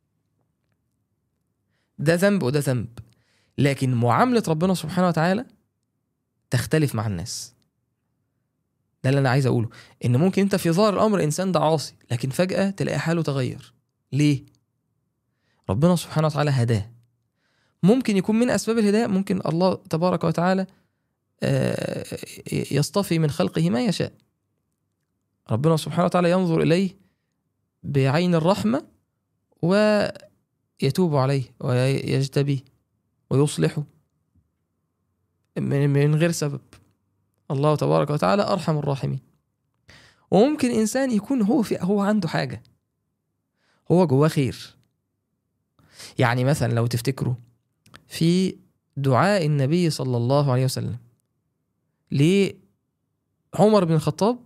ده ذنب وده ذنب لكن معاملة ربنا سبحانه وتعالى تختلف مع الناس ده اللي انا عايز اقوله ان ممكن انت في ظاهر الامر انسان ده عاصي لكن فجأة تلاقي حاله تغير ليه ربنا سبحانه وتعالى هداه ممكن يكون من اسباب الهدايه ممكن الله تبارك وتعالى آه، يصطفي من خلقه ما يشاء ربنا سبحانه وتعالى ينظر اليه بعين الرحمه ويتوب عليه ويجتبيه ويصلحه من غير سبب الله تبارك وتعالى ارحم الراحمين وممكن انسان يكون هو في هو عنده حاجه هو جواه خير يعني مثلا لو تفتكروا في دعاء النبي صلى الله عليه وسلم لعمر بن الخطاب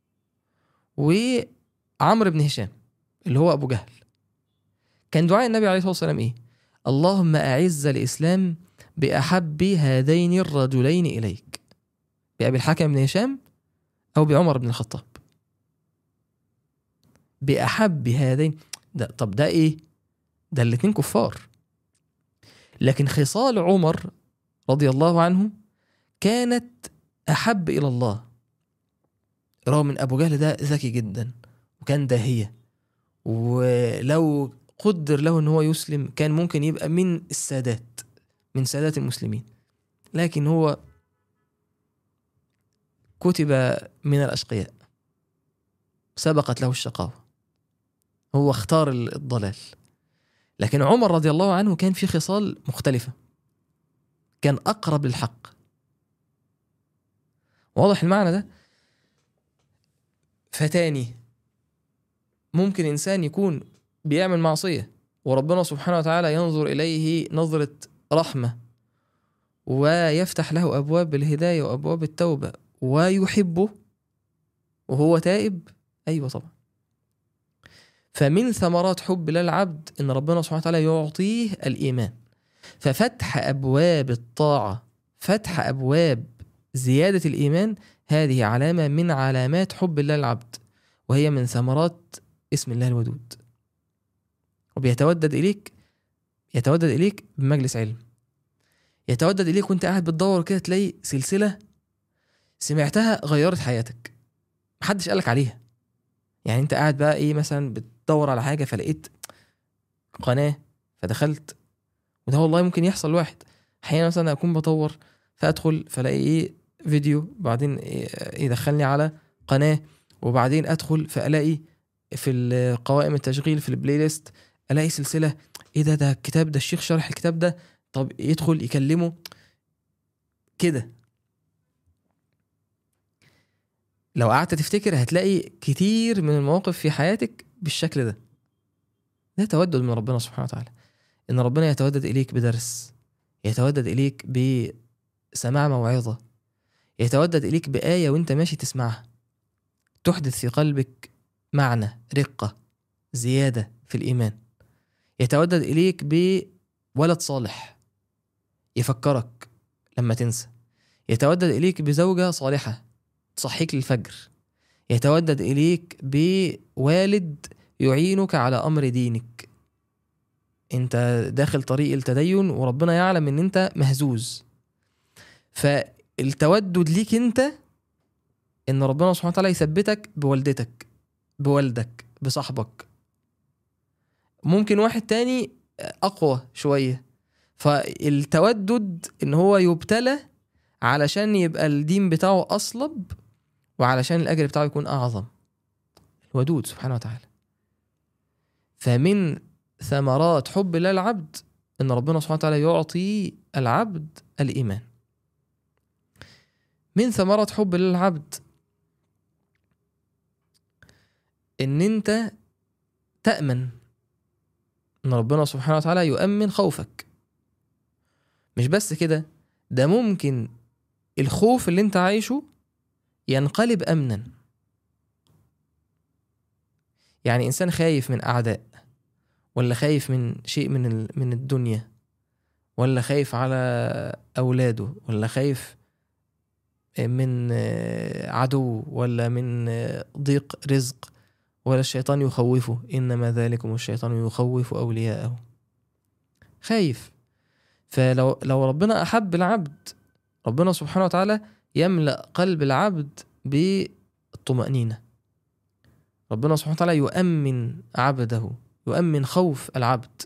وعمرو بن هشام اللي هو ابو جهل كان دعاء النبي عليه الصلاه والسلام ايه اللهم اعز الاسلام باحب هذين الرجلين اليك بابي الحكم بن هشام او بعمر بن الخطاب باحب هذين ده طب ده ايه ده الاتنين كفار لكن خصال عمر رضي الله عنه كانت احب الى الله رغم ان ابو جهل ده ذكي جدا وكان داهيه ولو قدر له ان هو يسلم كان ممكن يبقى من السادات من سادات المسلمين لكن هو كتب من الاشقياء سبقت له الشقاوه هو اختار الضلال لكن عمر رضي الله عنه كان في خصال مختلفه كان اقرب للحق واضح المعنى ده فتاني ممكن انسان يكون بيعمل معصيه وربنا سبحانه وتعالى ينظر اليه نظره رحمه ويفتح له ابواب الهدايه وابواب التوبه ويحبه وهو تائب ايوه طبعا فمن ثمرات حب الله العبد ان ربنا سبحانه وتعالى يعطيه الايمان ففتح ابواب الطاعه فتح ابواب زياده الايمان هذه علامه من علامات حب الله العبد وهي من ثمرات اسم الله الودود وبيتودد اليك يتودد اليك بمجلس علم يتودد اليك وانت قاعد بتدور كده تلاقي سلسله سمعتها غيرت حياتك محدش قالك عليها يعني انت قاعد بقى ايه مثلا بتدور على حاجه فلقيت قناه فدخلت وده والله ممكن يحصل لواحد احيانا مثلا اكون بدور فادخل فلاقي ايه فيديو بعدين إيه يدخلني على قناه وبعدين ادخل فالاقي في قوائم التشغيل في البلاي ليست الاقي سلسله ايه ده ده الكتاب ده الشيخ شرح الكتاب ده طب يدخل يكلمه كده لو قعدت تفتكر هتلاقي كتير من المواقف في حياتك بالشكل ده ده تودد من ربنا سبحانه وتعالى ان ربنا يتودد اليك بدرس يتودد اليك بسماع موعظه يتودد اليك بايه وانت ماشي تسمعها تحدث في قلبك معنى رقه زياده في الايمان يتودد اليك بولد صالح يفكرك لما تنسى يتودد اليك بزوجه صالحه تصحيك للفجر يتودد اليك بوالد يعينك على امر دينك انت داخل طريق التدين وربنا يعلم ان انت مهزوز فالتودد ليك انت ان ربنا سبحانه وتعالى يثبتك بوالدتك بوالدك بصاحبك ممكن واحد تاني اقوى شويه فالتودد ان هو يبتلى علشان يبقى الدين بتاعه اصلب وعلشان الاجر بتاعه يكون اعظم الودود سبحانه وتعالى فمن ثمرات حب الله العبد ان ربنا سبحانه وتعالى يعطي العبد الايمان من ثمرات حب الله العبد ان انت تامن ان ربنا سبحانه وتعالى يؤمن خوفك مش بس كده ده ممكن الخوف اللي انت عايشه ينقلب امنا يعني انسان خايف من اعداء ولا خايف من شيء من من الدنيا ولا خايف على اولاده ولا خايف من عدو ولا من ضيق رزق ولا الشيطان يخوفه انما ذلكم الشيطان يخوف اولياءه خايف فلو لو ربنا احب العبد ربنا سبحانه وتعالى يملا قلب العبد بالطمانينه ربنا سبحانه وتعالى يؤمن عبده يؤمن خوف العبد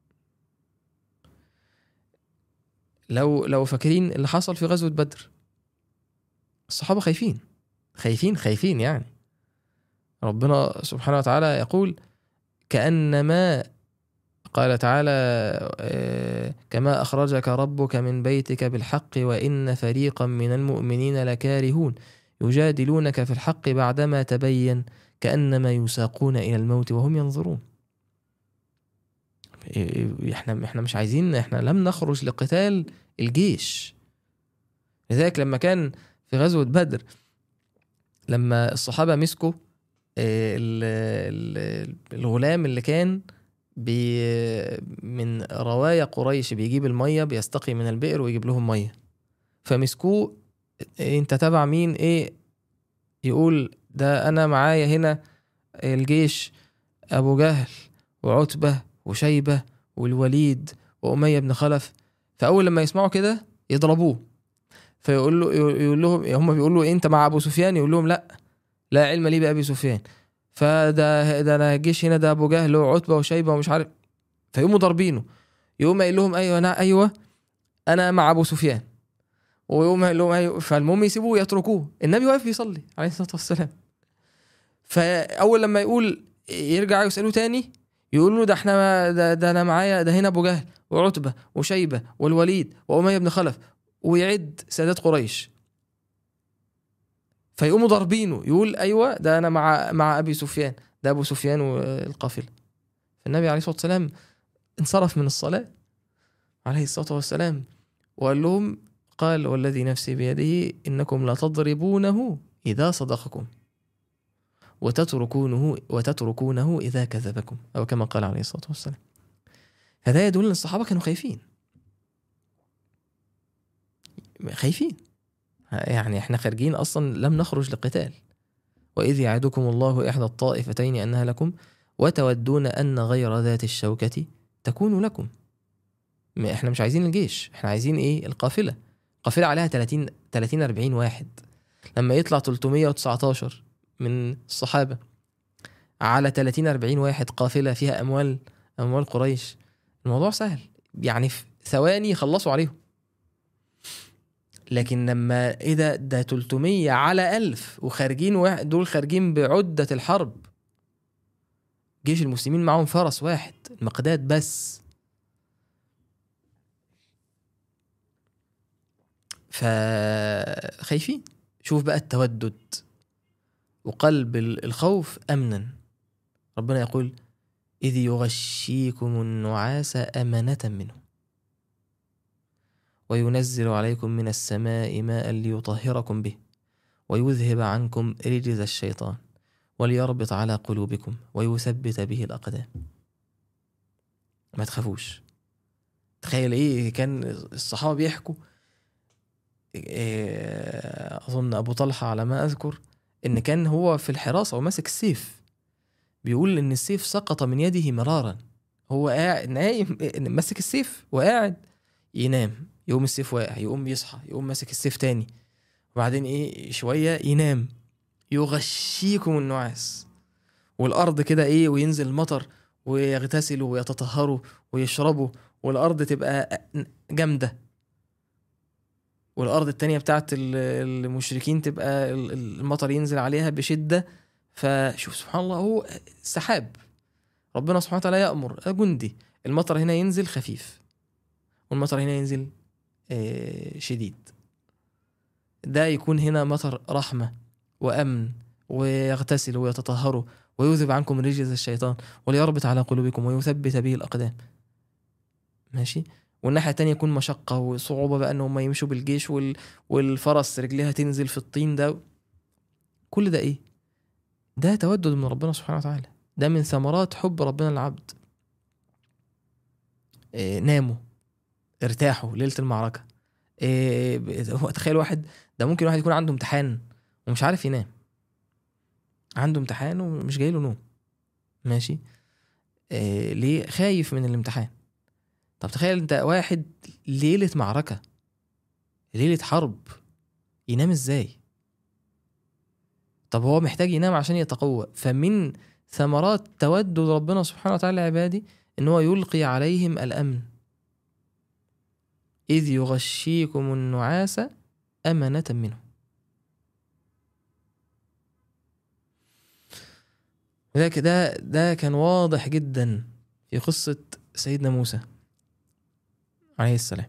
لو لو فاكرين اللي حصل في غزوه بدر الصحابه خايفين خايفين خايفين يعني ربنا سبحانه وتعالى يقول كانما قال تعالى كما أخرجك ربك من بيتك بالحق وإن فريقا من المؤمنين لكارهون يجادلونك في الحق بعدما تبين كأنما يساقون إلى الموت وهم ينظرون احنا احنا مش عايزين احنا لم نخرج لقتال الجيش لذلك لما كان في غزوة بدر لما الصحابة مسكوا آه، ال- ال- الغلام اللي كان بي من روايا قريش بيجيب المية بيستقي من البئر ويجيب لهم مية فمسكوه إيه انت تبع مين ايه يقول ده انا معايا هنا الجيش ابو جهل وعتبة وشيبة والوليد وأمية بن خلف فأول لما يسمعوا كده يضربوه فيقول له يقول لهم هم بيقولوا إيه انت مع ابو سفيان يقول لهم لا لا علم لي بابي سفيان فده ده انا الجيش هنا ده ابو جهل وعتبه وشيبه ومش عارف فيقوموا ضاربينه يقوم قايل لهم ايوه انا ايوه انا مع ابو سفيان ويقوم قايل لهم ايوه فالمهم يسيبوه يتركوه النبي واقف بيصلي عليه الصلاه والسلام فاول لما يقول يرجع يسالوه تاني يقول له ده احنا ما- ده, ده انا معايا ده هنا ابو جهل وعتبه وشيبه والوليد واميه بن خلف ويعد سادات قريش فيقوموا ضاربينه يقول ايوه ده انا مع مع ابي سفيان ده ابو سفيان والقافله فالنبي عليه الصلاه والسلام انصرف من الصلاه عليه الصلاه والسلام وقال لهم قال والذي نفسي بيده انكم لتضربونه اذا صدقكم وتتركونه وتتركونه اذا كذبكم او كما قال عليه الصلاه والسلام هذا يدل ان الصحابه كانوا خايفين خايفين يعني احنا خارجين اصلا لم نخرج لقتال واذ يعدكم الله احدى الطائفتين انها لكم وتودون ان غير ذات الشوكه تكون لكم ما احنا مش عايزين الجيش احنا عايزين ايه القافله القافله عليها 30 30 40 واحد لما يطلع 319 من الصحابه على 30 40 واحد قافله فيها اموال اموال قريش الموضوع سهل يعني في ثواني يخلصوا عليهم لكن لما ايه ده ده 300 على 1000 وخارجين واحد دول خارجين بعدة الحرب جيش المسلمين معاهم فرس واحد المقداد بس فخايفين شوف بقى التودد وقلب ال- الخوف امنا ربنا يقول اذ يغشيكم النعاس امنه منه وينزل عليكم من السماء ماء ليطهركم به ويذهب عنكم رجز الشيطان وليربط على قلوبكم ويثبت به الأقدام ما تخافوش تخيل ايه كان الصحابة بيحكوا إيه، أظن أبو طلحة على ما أذكر إن كان هو في الحراسة وماسك السيف بيقول إن السيف سقط من يده مرارا هو قاعد نايم ماسك السيف وقاعد ينام يقوم السيف واقع يقوم يصحى يقوم ماسك السيف تاني وبعدين ايه شويه ينام يغشيكم النعاس والارض كده ايه وينزل المطر ويغتسلوا ويتطهروا ويشربوا والارض تبقى جامده والارض التانية بتاعت ال- المشركين تبقى ال- المطر ينزل عليها بشده فشوف سبحان الله هو سحاب ربنا سبحانه وتعالى يأمر جندي المطر هنا ينزل خفيف والمطر هنا ينزل آه، شديد ده يكون هنا مطر رحمة وأمن ويغتسلوا ويتطهروا ويذهب عنكم رجز الشيطان وليربط على قلوبكم ويثبت به الأقدام ماشي والناحية التانية يكون مشقة وصعوبة بقى إن هم يمشوا بالجيش وال... والفرس رجليها تنزل في الطين ده كل ده إيه؟ ده تودد من ربنا سبحانه وتعالى ده من ثمرات حب ربنا للعبد إيه ناموا ارتاحوا ليله المعركه إيه ب- هو تخيل واحد ده ممكن واحد يكون عنده امتحان ومش عارف ينام عنده امتحان ومش جاي له نوم ماشي إيه ليه خايف من الامتحان طب تخيل انت واحد ليله معركه ليله حرب ينام ازاي طب هو محتاج ينام عشان يتقوى فمن ثمرات تودد ربنا سبحانه وتعالى لعباده ان هو يلقي عليهم الامن إذ يغشيكم النعاس أمنة منه لذلك ده ده كان واضح جدا في قصة سيدنا موسى عليه السلام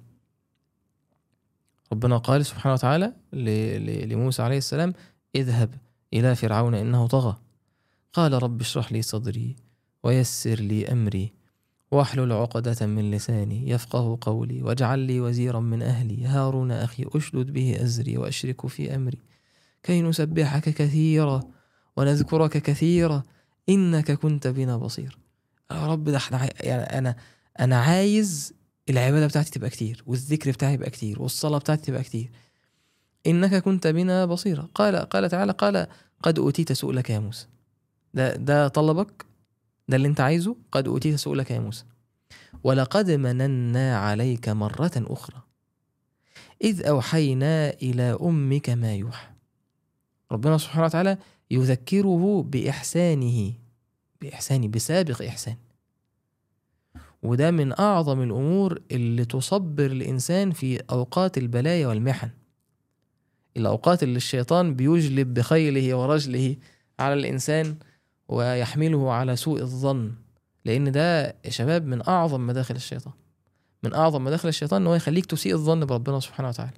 ربنا قال سبحانه وتعالى ل- ل- لموسى عليه السلام اذهب إلى فرعون إنه طغى قال رب اشرح لي صدري ويسر لي أمري واحلل عقدة من لساني يفقه قولي واجعل لي وزيرا من أهلي هارون أخي أشدد به أزري وأشرك في أمري كي نسبحك كثيرا ونذكرك كثيرا إنك كنت بنا بصير يا رب ده احنا عاي- يعني أنا أنا عايز العبادة بتاعتي تبقى كتير والذكر بتاعي يبقى كتير والصلاة بتاعتي تبقى كتير إنك كنت بنا بصيرا قال قال تعالى قال قد أوتيت سؤلك يا موسى ده ده طلبك ده اللي انت عايزه قد أوتيت سؤلك يا موسى ولقد مننا عليك مرة أخرى إذ أوحينا إلى أمك ما يوحى ربنا سبحانه وتعالى يذكره بإحسانه بإحسانه بسابق إحسان وده من أعظم الأمور اللي تصبر الإنسان في أوقات البلايا والمحن الأوقات اللي الشيطان بيجلب بخيله ورجله على الإنسان ويحمله على سوء الظن لأن ده يا شباب من أعظم مداخل الشيطان من أعظم مداخل الشيطان إن هو يخليك تسيء الظن بربنا سبحانه وتعالى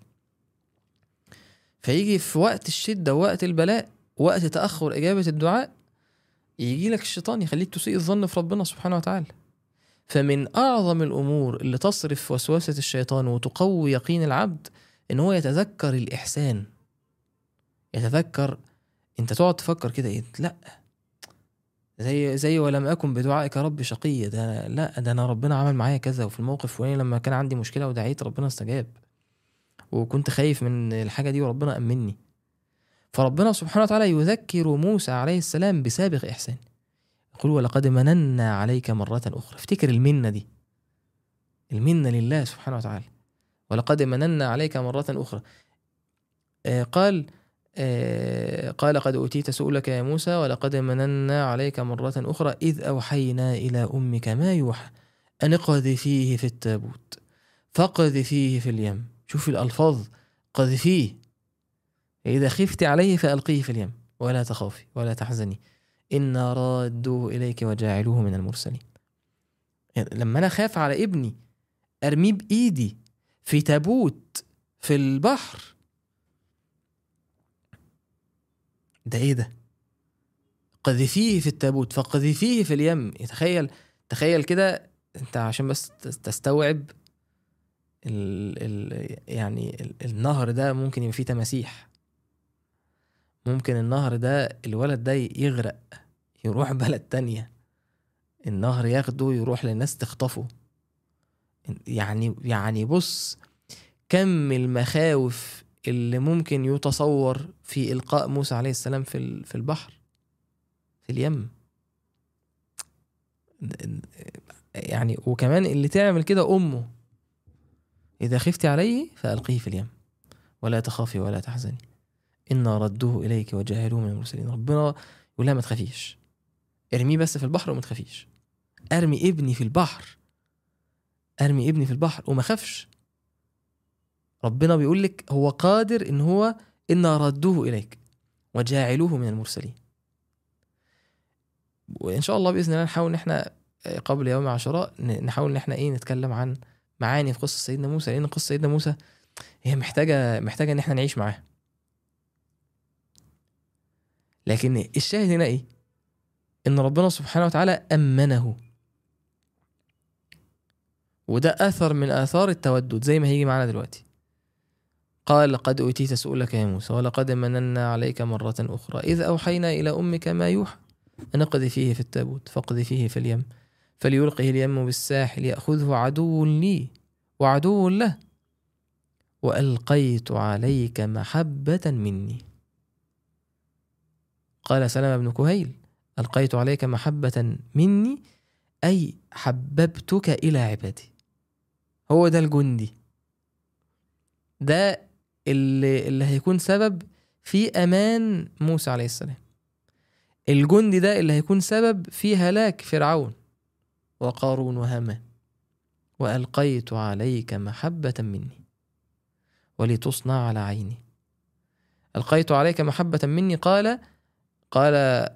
فيجي في وقت الشدة ووقت البلاء وقت تأخر إجابة الدعاء يجي لك الشيطان يخليك تسيء الظن في ربنا سبحانه وتعالى فمن أعظم الأمور اللي تصرف وسوسة الشيطان وتقوي يقين العبد إن هو يتذكر الإحسان يتذكر أنت تقعد تفكر كده إيه لا زي زي ولم أكن بدعائك رب شقي ده لا ده أنا ربنا عمل معايا كذا وفي الموقف الفلاني لما كان عندي مشكلة ودعيت ربنا استجاب وكنت خايف من الحاجة دي وربنا أمني فربنا سبحانه وتعالى يذكر موسى عليه السلام بسابق إحسان يقول ولقد مننا عليك مرة أخرى افتكر المنة دي المنة لله سبحانه وتعالى ولقد مننا عليك مرة أخرى آه قال آه قال قد أوتيت سؤلك يا موسى ولقد مننا عليك مرة أخرى إذ أوحينا إلى أمك ما يوحى أن اقذفيه في التابوت فاقذفيه في اليم شوف الألفاظ قذفيه إذا خفت عليه فألقيه في اليم ولا تخافي ولا تحزني إنا رادوه إليك وجاعلوه من المرسلين يعني لما أنا خاف على ابني أرميه بإيدي في تابوت في البحر ده إيه ده قذفيه في التابوت فقذفيه في اليم تخيل تخيل كده انت عشان بس تستوعب ال ال يعني ال النهر ده ممكن يبقى فيه تماسيح ممكن النهر ده الولد ده يغرق يروح بلد تانية النهر ياخده يروح للناس تخطفه يعني يعني بص كم المخاوف اللي ممكن يتصور في إلقاء موسى عليه السلام في في البحر في اليم يعني وكمان اللي تعمل كده أمه إذا خفت عليه فألقيه في اليم ولا تخافي ولا تحزني إنا ردوه إليك وجاهلوه من المرسلين ربنا يقول لها ما تخافيش ارميه بس في البحر وما تخافيش ارمي ابني في البحر ارمي ابني في البحر وما خافش ربنا بيقول لك هو قادر ان هو إنا ردوه إليك وجاعلوه من المرسلين وإن شاء الله بإذن الله نحاول إن إحنا قبل يوم عاشوراء نحاول إن إحنا إيه نتكلم عن معاني في قصة سيدنا موسى لأن قصة سيدنا موسى هي محتاجة محتاجة إن إحنا نعيش معاها لكن الشاهد هنا إيه؟ إن ربنا سبحانه وتعالى أمنه وده أثر من آثار التودد زي ما هيجي معانا دلوقتي قال قد أوتيت سؤلك يا موسى ولقد مننا عليك مرة أخرى إذ أوحينا إلى أمك ما يوحى أن اقذفيه في التابوت فاقذفيه في اليم فليلقه اليم بالساحل يأخذه عدو لي وعدو له وألقيت عليك محبة مني قال سلمة بن كهيل ألقيت عليك محبة مني أي حببتك إلى عبادي هو ده الجندي ده اللي, اللي هيكون سبب في أمان موسى عليه السلام الجندي ده اللي هيكون سبب في هلاك فرعون وقارون وهامان وألقيت عليك محبة مني ولتصنع على عيني ألقيت عليك محبة مني قال قال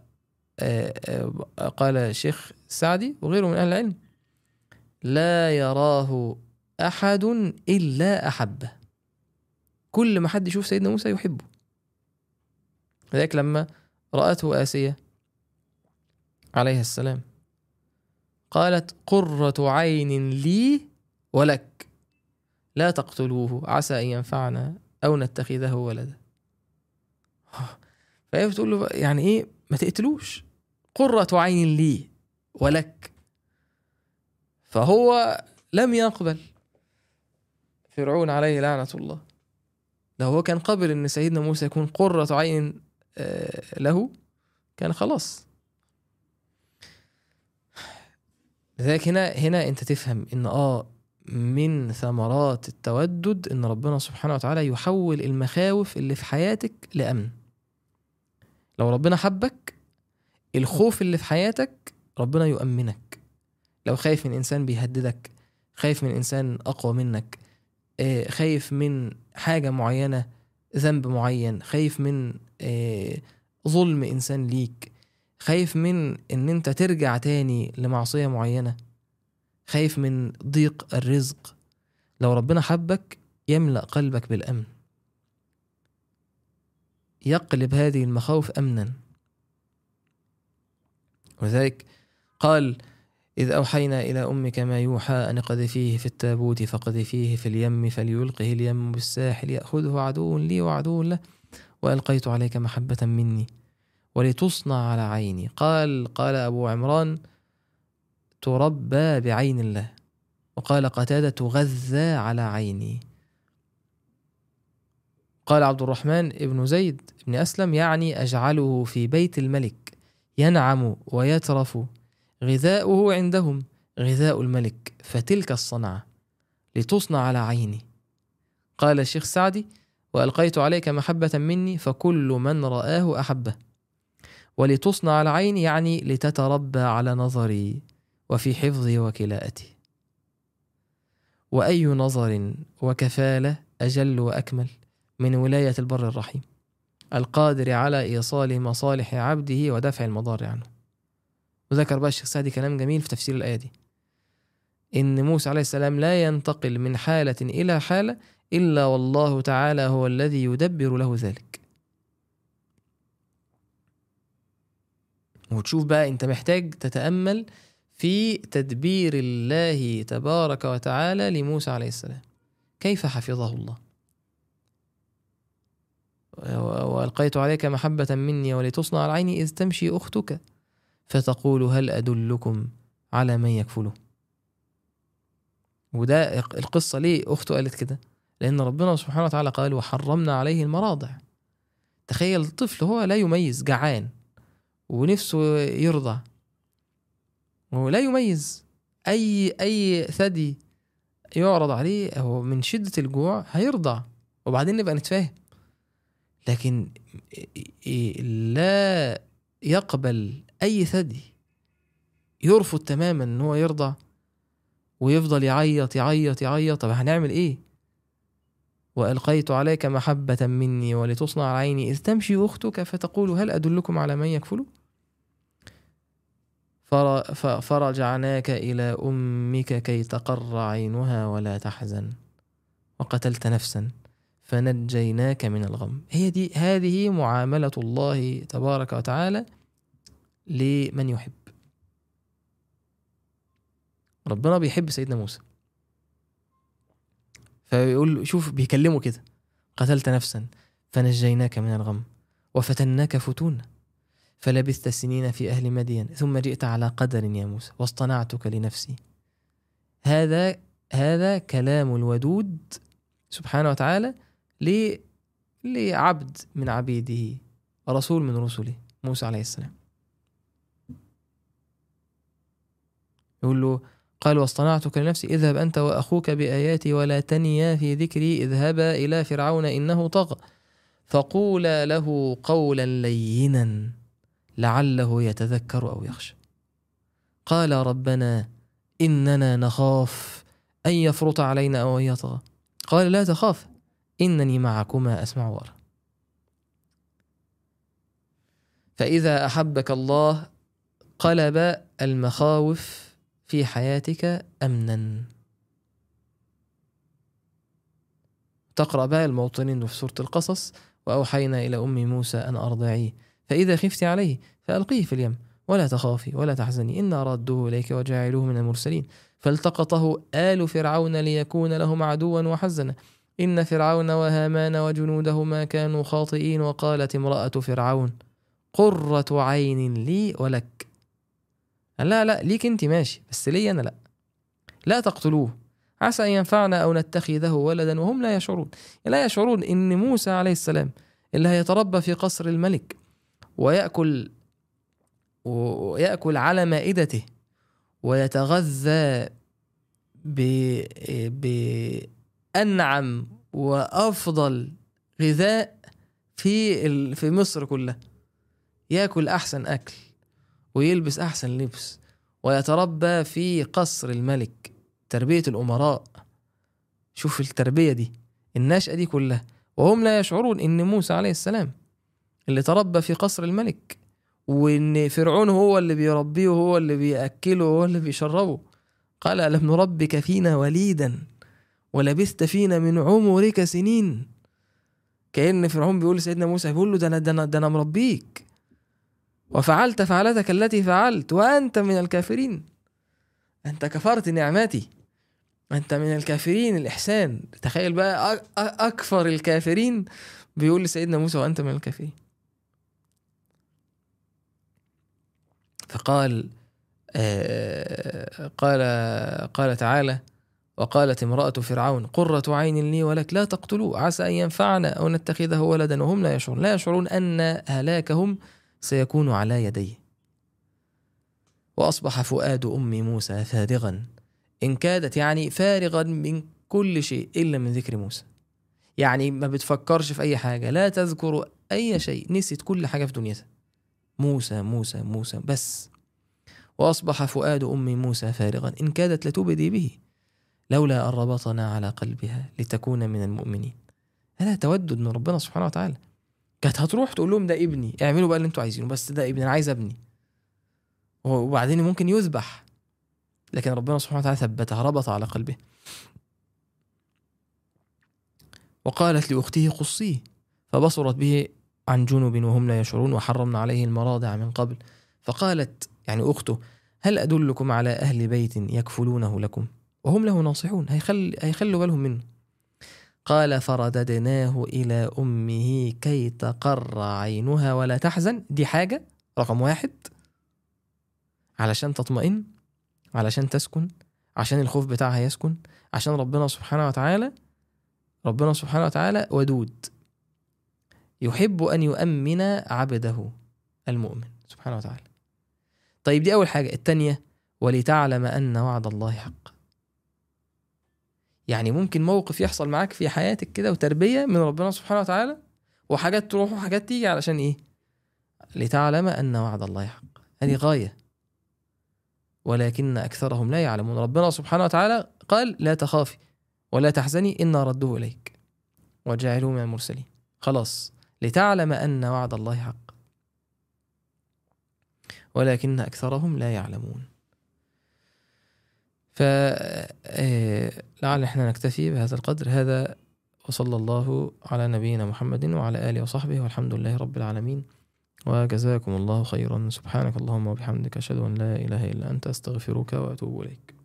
قال الشيخ السعدي وغيره من أهل العلم لا يراه أحد إلا أحبه كل ما حد يشوف سيدنا موسى يحبه لذلك لما رأته آسية عليه السلام قالت قرة عين لي ولك لا تقتلوه عسى أن ينفعنا أو نتخذه ولدا فهي بتقول له يعني إيه ما تقتلوش قرة عين لي ولك فهو لم يقبل فرعون عليه لعنة الله لو هو كان قبل ان سيدنا موسى يكون قرة عين آه، له كان خلاص لذلك هنا هنا انت تفهم ان اه من ثمرات التودد ان ربنا سبحانه وتعالى يحول المخاوف اللي في حياتك لامن لو ربنا حبك الخوف اللي في حياتك ربنا يؤمنك لو خايف من انسان بيهددك خايف من انسان اقوى منك آه، خايف من حاجه معينه ذنب معين خايف من آه، ظلم انسان ليك خايف من ان انت ترجع تاني لمعصيه معينه خايف من ضيق الرزق لو ربنا حبك يملا قلبك بالامن يقلب هذه المخاوف امنا ولذلك قال إذ أوحينا إلى أمك ما يوحى أن اقذفيه في التابوت فقذفيه في اليم فليلقه اليم بالساحل يأخذه عدو لي وعدو له وألقيت عليك محبة مني ولتصنع على عيني قال قال أبو عمران تربى بعين الله وقال قتادة تغذى على عيني قال عبد الرحمن ابن زيد بن أسلم يعني أجعله في بيت الملك ينعم ويترف غذاؤه عندهم غذاء الملك فتلك الصنعة لتصنع على عيني قال الشيخ سعدي وألقيت عليك محبة مني فكل من رآه أحبه ولتصنع على عيني يعني لتتربى على نظري وفي حفظي وكلاءتي وأي نظر وكفالة أجل وأكمل من ولاية البر الرحيم القادر على إيصال مصالح عبده ودفع المضار عنه وذكر بقى الشيخ سعدي كلام جميل في تفسير الآية دي إن موسى عليه السلام لا ينتقل من حالة إلى حالة إلا والله تعالى هو الذي يدبر له ذلك وتشوف بقى أنت محتاج تتأمل في تدبير الله تبارك وتعالى لموسى عليه السلام كيف حفظه الله وألقيت عليك محبة مني ولتصنع على عيني إذ تمشي أختك فتقول هل أدلكم على من يكفله وده القصة ليه أخته قالت كده لأن ربنا سبحانه وتعالى قال وحرمنا عليه المراضع تخيل الطفل هو لا يميز جعان ونفسه يرضع وهو لا يميز أي أي ثدي يعرض عليه هو من شدة الجوع هيرضع وبعدين نبقى نتفاهم لكن لا يقبل أي ثدي يرفض تماما إن هو يرضع ويفضل يعيط يعيط يعيط طب هنعمل إيه؟ وألقيت عليك محبة مني ولتصنع على عيني إذ تمشي أختك فتقول هل أدلكم على من يكفله؟ فرجعناك إلى أمك كي تقر عينها ولا تحزن وقتلت نفسا فنجيناك من الغم هي دي هذه معاملة الله تبارك وتعالى لمن يحب ربنا بيحب سيدنا موسى فيقول شوف بيكلمه كده قتلت نفسا فنجيناك من الغم وفتناك فتونا فلبثت سنين في أهل مدين ثم جئت على قدر يا موسى واصطنعتك لنفسي هذا هذا كلام الودود سبحانه وتعالى لعبد من عبيده رسول من رسله موسى عليه السلام يقول له قال واصطنعتك لنفسي اذهب أنت وأخوك بآياتي ولا تنيا في ذكري اذهبا إلى فرعون إنه طغى فقولا له قولا لينا لعله يتذكر أو يخشى قال ربنا إننا نخاف أن يفرط علينا أو أن يطغى قال لا تخاف إنني معكما أسمع وأرى فإذا أحبك الله قلب المخاوف في حياتك أمنا تقرأ بقى الموطنين في سورة القصص وأوحينا إلى أم موسى أن أرضعيه فإذا خفت عليه فألقيه في اليم ولا تخافي ولا تحزني إنا رادوه إليك وجاعلوه من المرسلين فالتقطه آل فرعون ليكون لهم عدوا وحزنا إن فرعون وهامان وجنودهما كانوا خاطئين وقالت امرأة فرعون قرة عين لي ولك لا لا ليك انت ماشي بس لي أنا لا لا تقتلوه عسى أن ينفعنا أو نتخذه ولدا وهم لا يشعرون لا يشعرون إن موسى عليه السلام اللي هيتربى في قصر الملك ويأكل ويأكل على مائدته ويتغذى بأنعم وأفضل غذاء في في مصر كلها ياكل أحسن أكل ويلبس أحسن لبس ويتربى في قصر الملك تربية الأمراء شوف التربية دي النشأة دي كلها وهم لا يشعرون إن موسى عليه السلام اللي تربى في قصر الملك وإن فرعون هو اللي بيربيه وهو اللي بيأكله وهو اللي بيشربه قال ألم نربك فينا وليدا ولبثت فينا من عمرك سنين كأن فرعون بيقول لسيدنا موسى بيقول له ده أنا ده أنا ده أنا مربيك وفعلت فعلتك التي فعلت وأنت من الكافرين أنت كفرت نعمتي أنت من الكافرين الإحسان تخيل بقى أكفر الكافرين بيقول لسيدنا موسى وأنت من الكافرين فقال آه قال قال تعالى وقالت امرأة فرعون قرة عين لي ولك لا تقتلوه عسى أن ينفعنا أو نتخذه ولدا وهم لا يشعرون لا يشعرون أن هلاكهم سيكون على يديه وأصبح فؤاد أم موسى فارغا إن كادت يعني فارغا من كل شيء إلا من ذكر موسى يعني ما بتفكرش في أي حاجة لا تذكر أي شيء نسيت كل حاجة في دنيتها موسى موسى موسى بس وأصبح فؤاد أم موسى فارغا إن كادت لتبدي به لولا أن ربطنا على قلبها لتكون من المؤمنين هذا تودد من ربنا سبحانه وتعالى كانت هتروح تقول لهم ده ابني اعملوا بقى اللي انتوا عايزينه بس ده ابني انا عايز ابني وبعدين ممكن يذبح لكن ربنا سبحانه وتعالى ثبتها ربط على قلبه وقالت لأخته قصيه فبصرت به عن جنب وهم لا يشعرون وحرمنا عليه المراضع من قبل فقالت يعني أخته هل أدلكم على أهل بيت يكفلونه لكم وهم له ناصحون هيخل هيخلوا بالهم منه قال فرددناه إلى أمه كي تقر عينها ولا تحزن دي حاجة رقم واحد علشان تطمئن علشان تسكن عشان الخوف بتاعها يسكن عشان ربنا سبحانه وتعالى ربنا سبحانه وتعالى ودود يحب أن يؤمن عبده المؤمن سبحانه وتعالى طيب دي أول حاجة التانية ولتعلم أن وعد الله حق يعني ممكن موقف يحصل معاك في حياتك كده وتربية من ربنا سبحانه وتعالى وحاجات تروح وحاجات تيجي علشان إيه لتعلم أن وعد الله حق هذه غاية ولكن أكثرهم لا يعلمون ربنا سبحانه وتعالى قال لا تخافي ولا تحزني إنا ردوه إليك وجعلوه من المرسلين خلاص لتعلم أن وعد الله حق ولكن أكثرهم لا يعلمون فلعل احنا نكتفي بهذا القدر هذا وصلى الله على نبينا محمد وعلى آله وصحبه والحمد لله رب العالمين وجزاكم الله خيرا سبحانك اللهم وبحمدك أشهد أن لا إله إلا أنت أستغفرك وأتوب إليك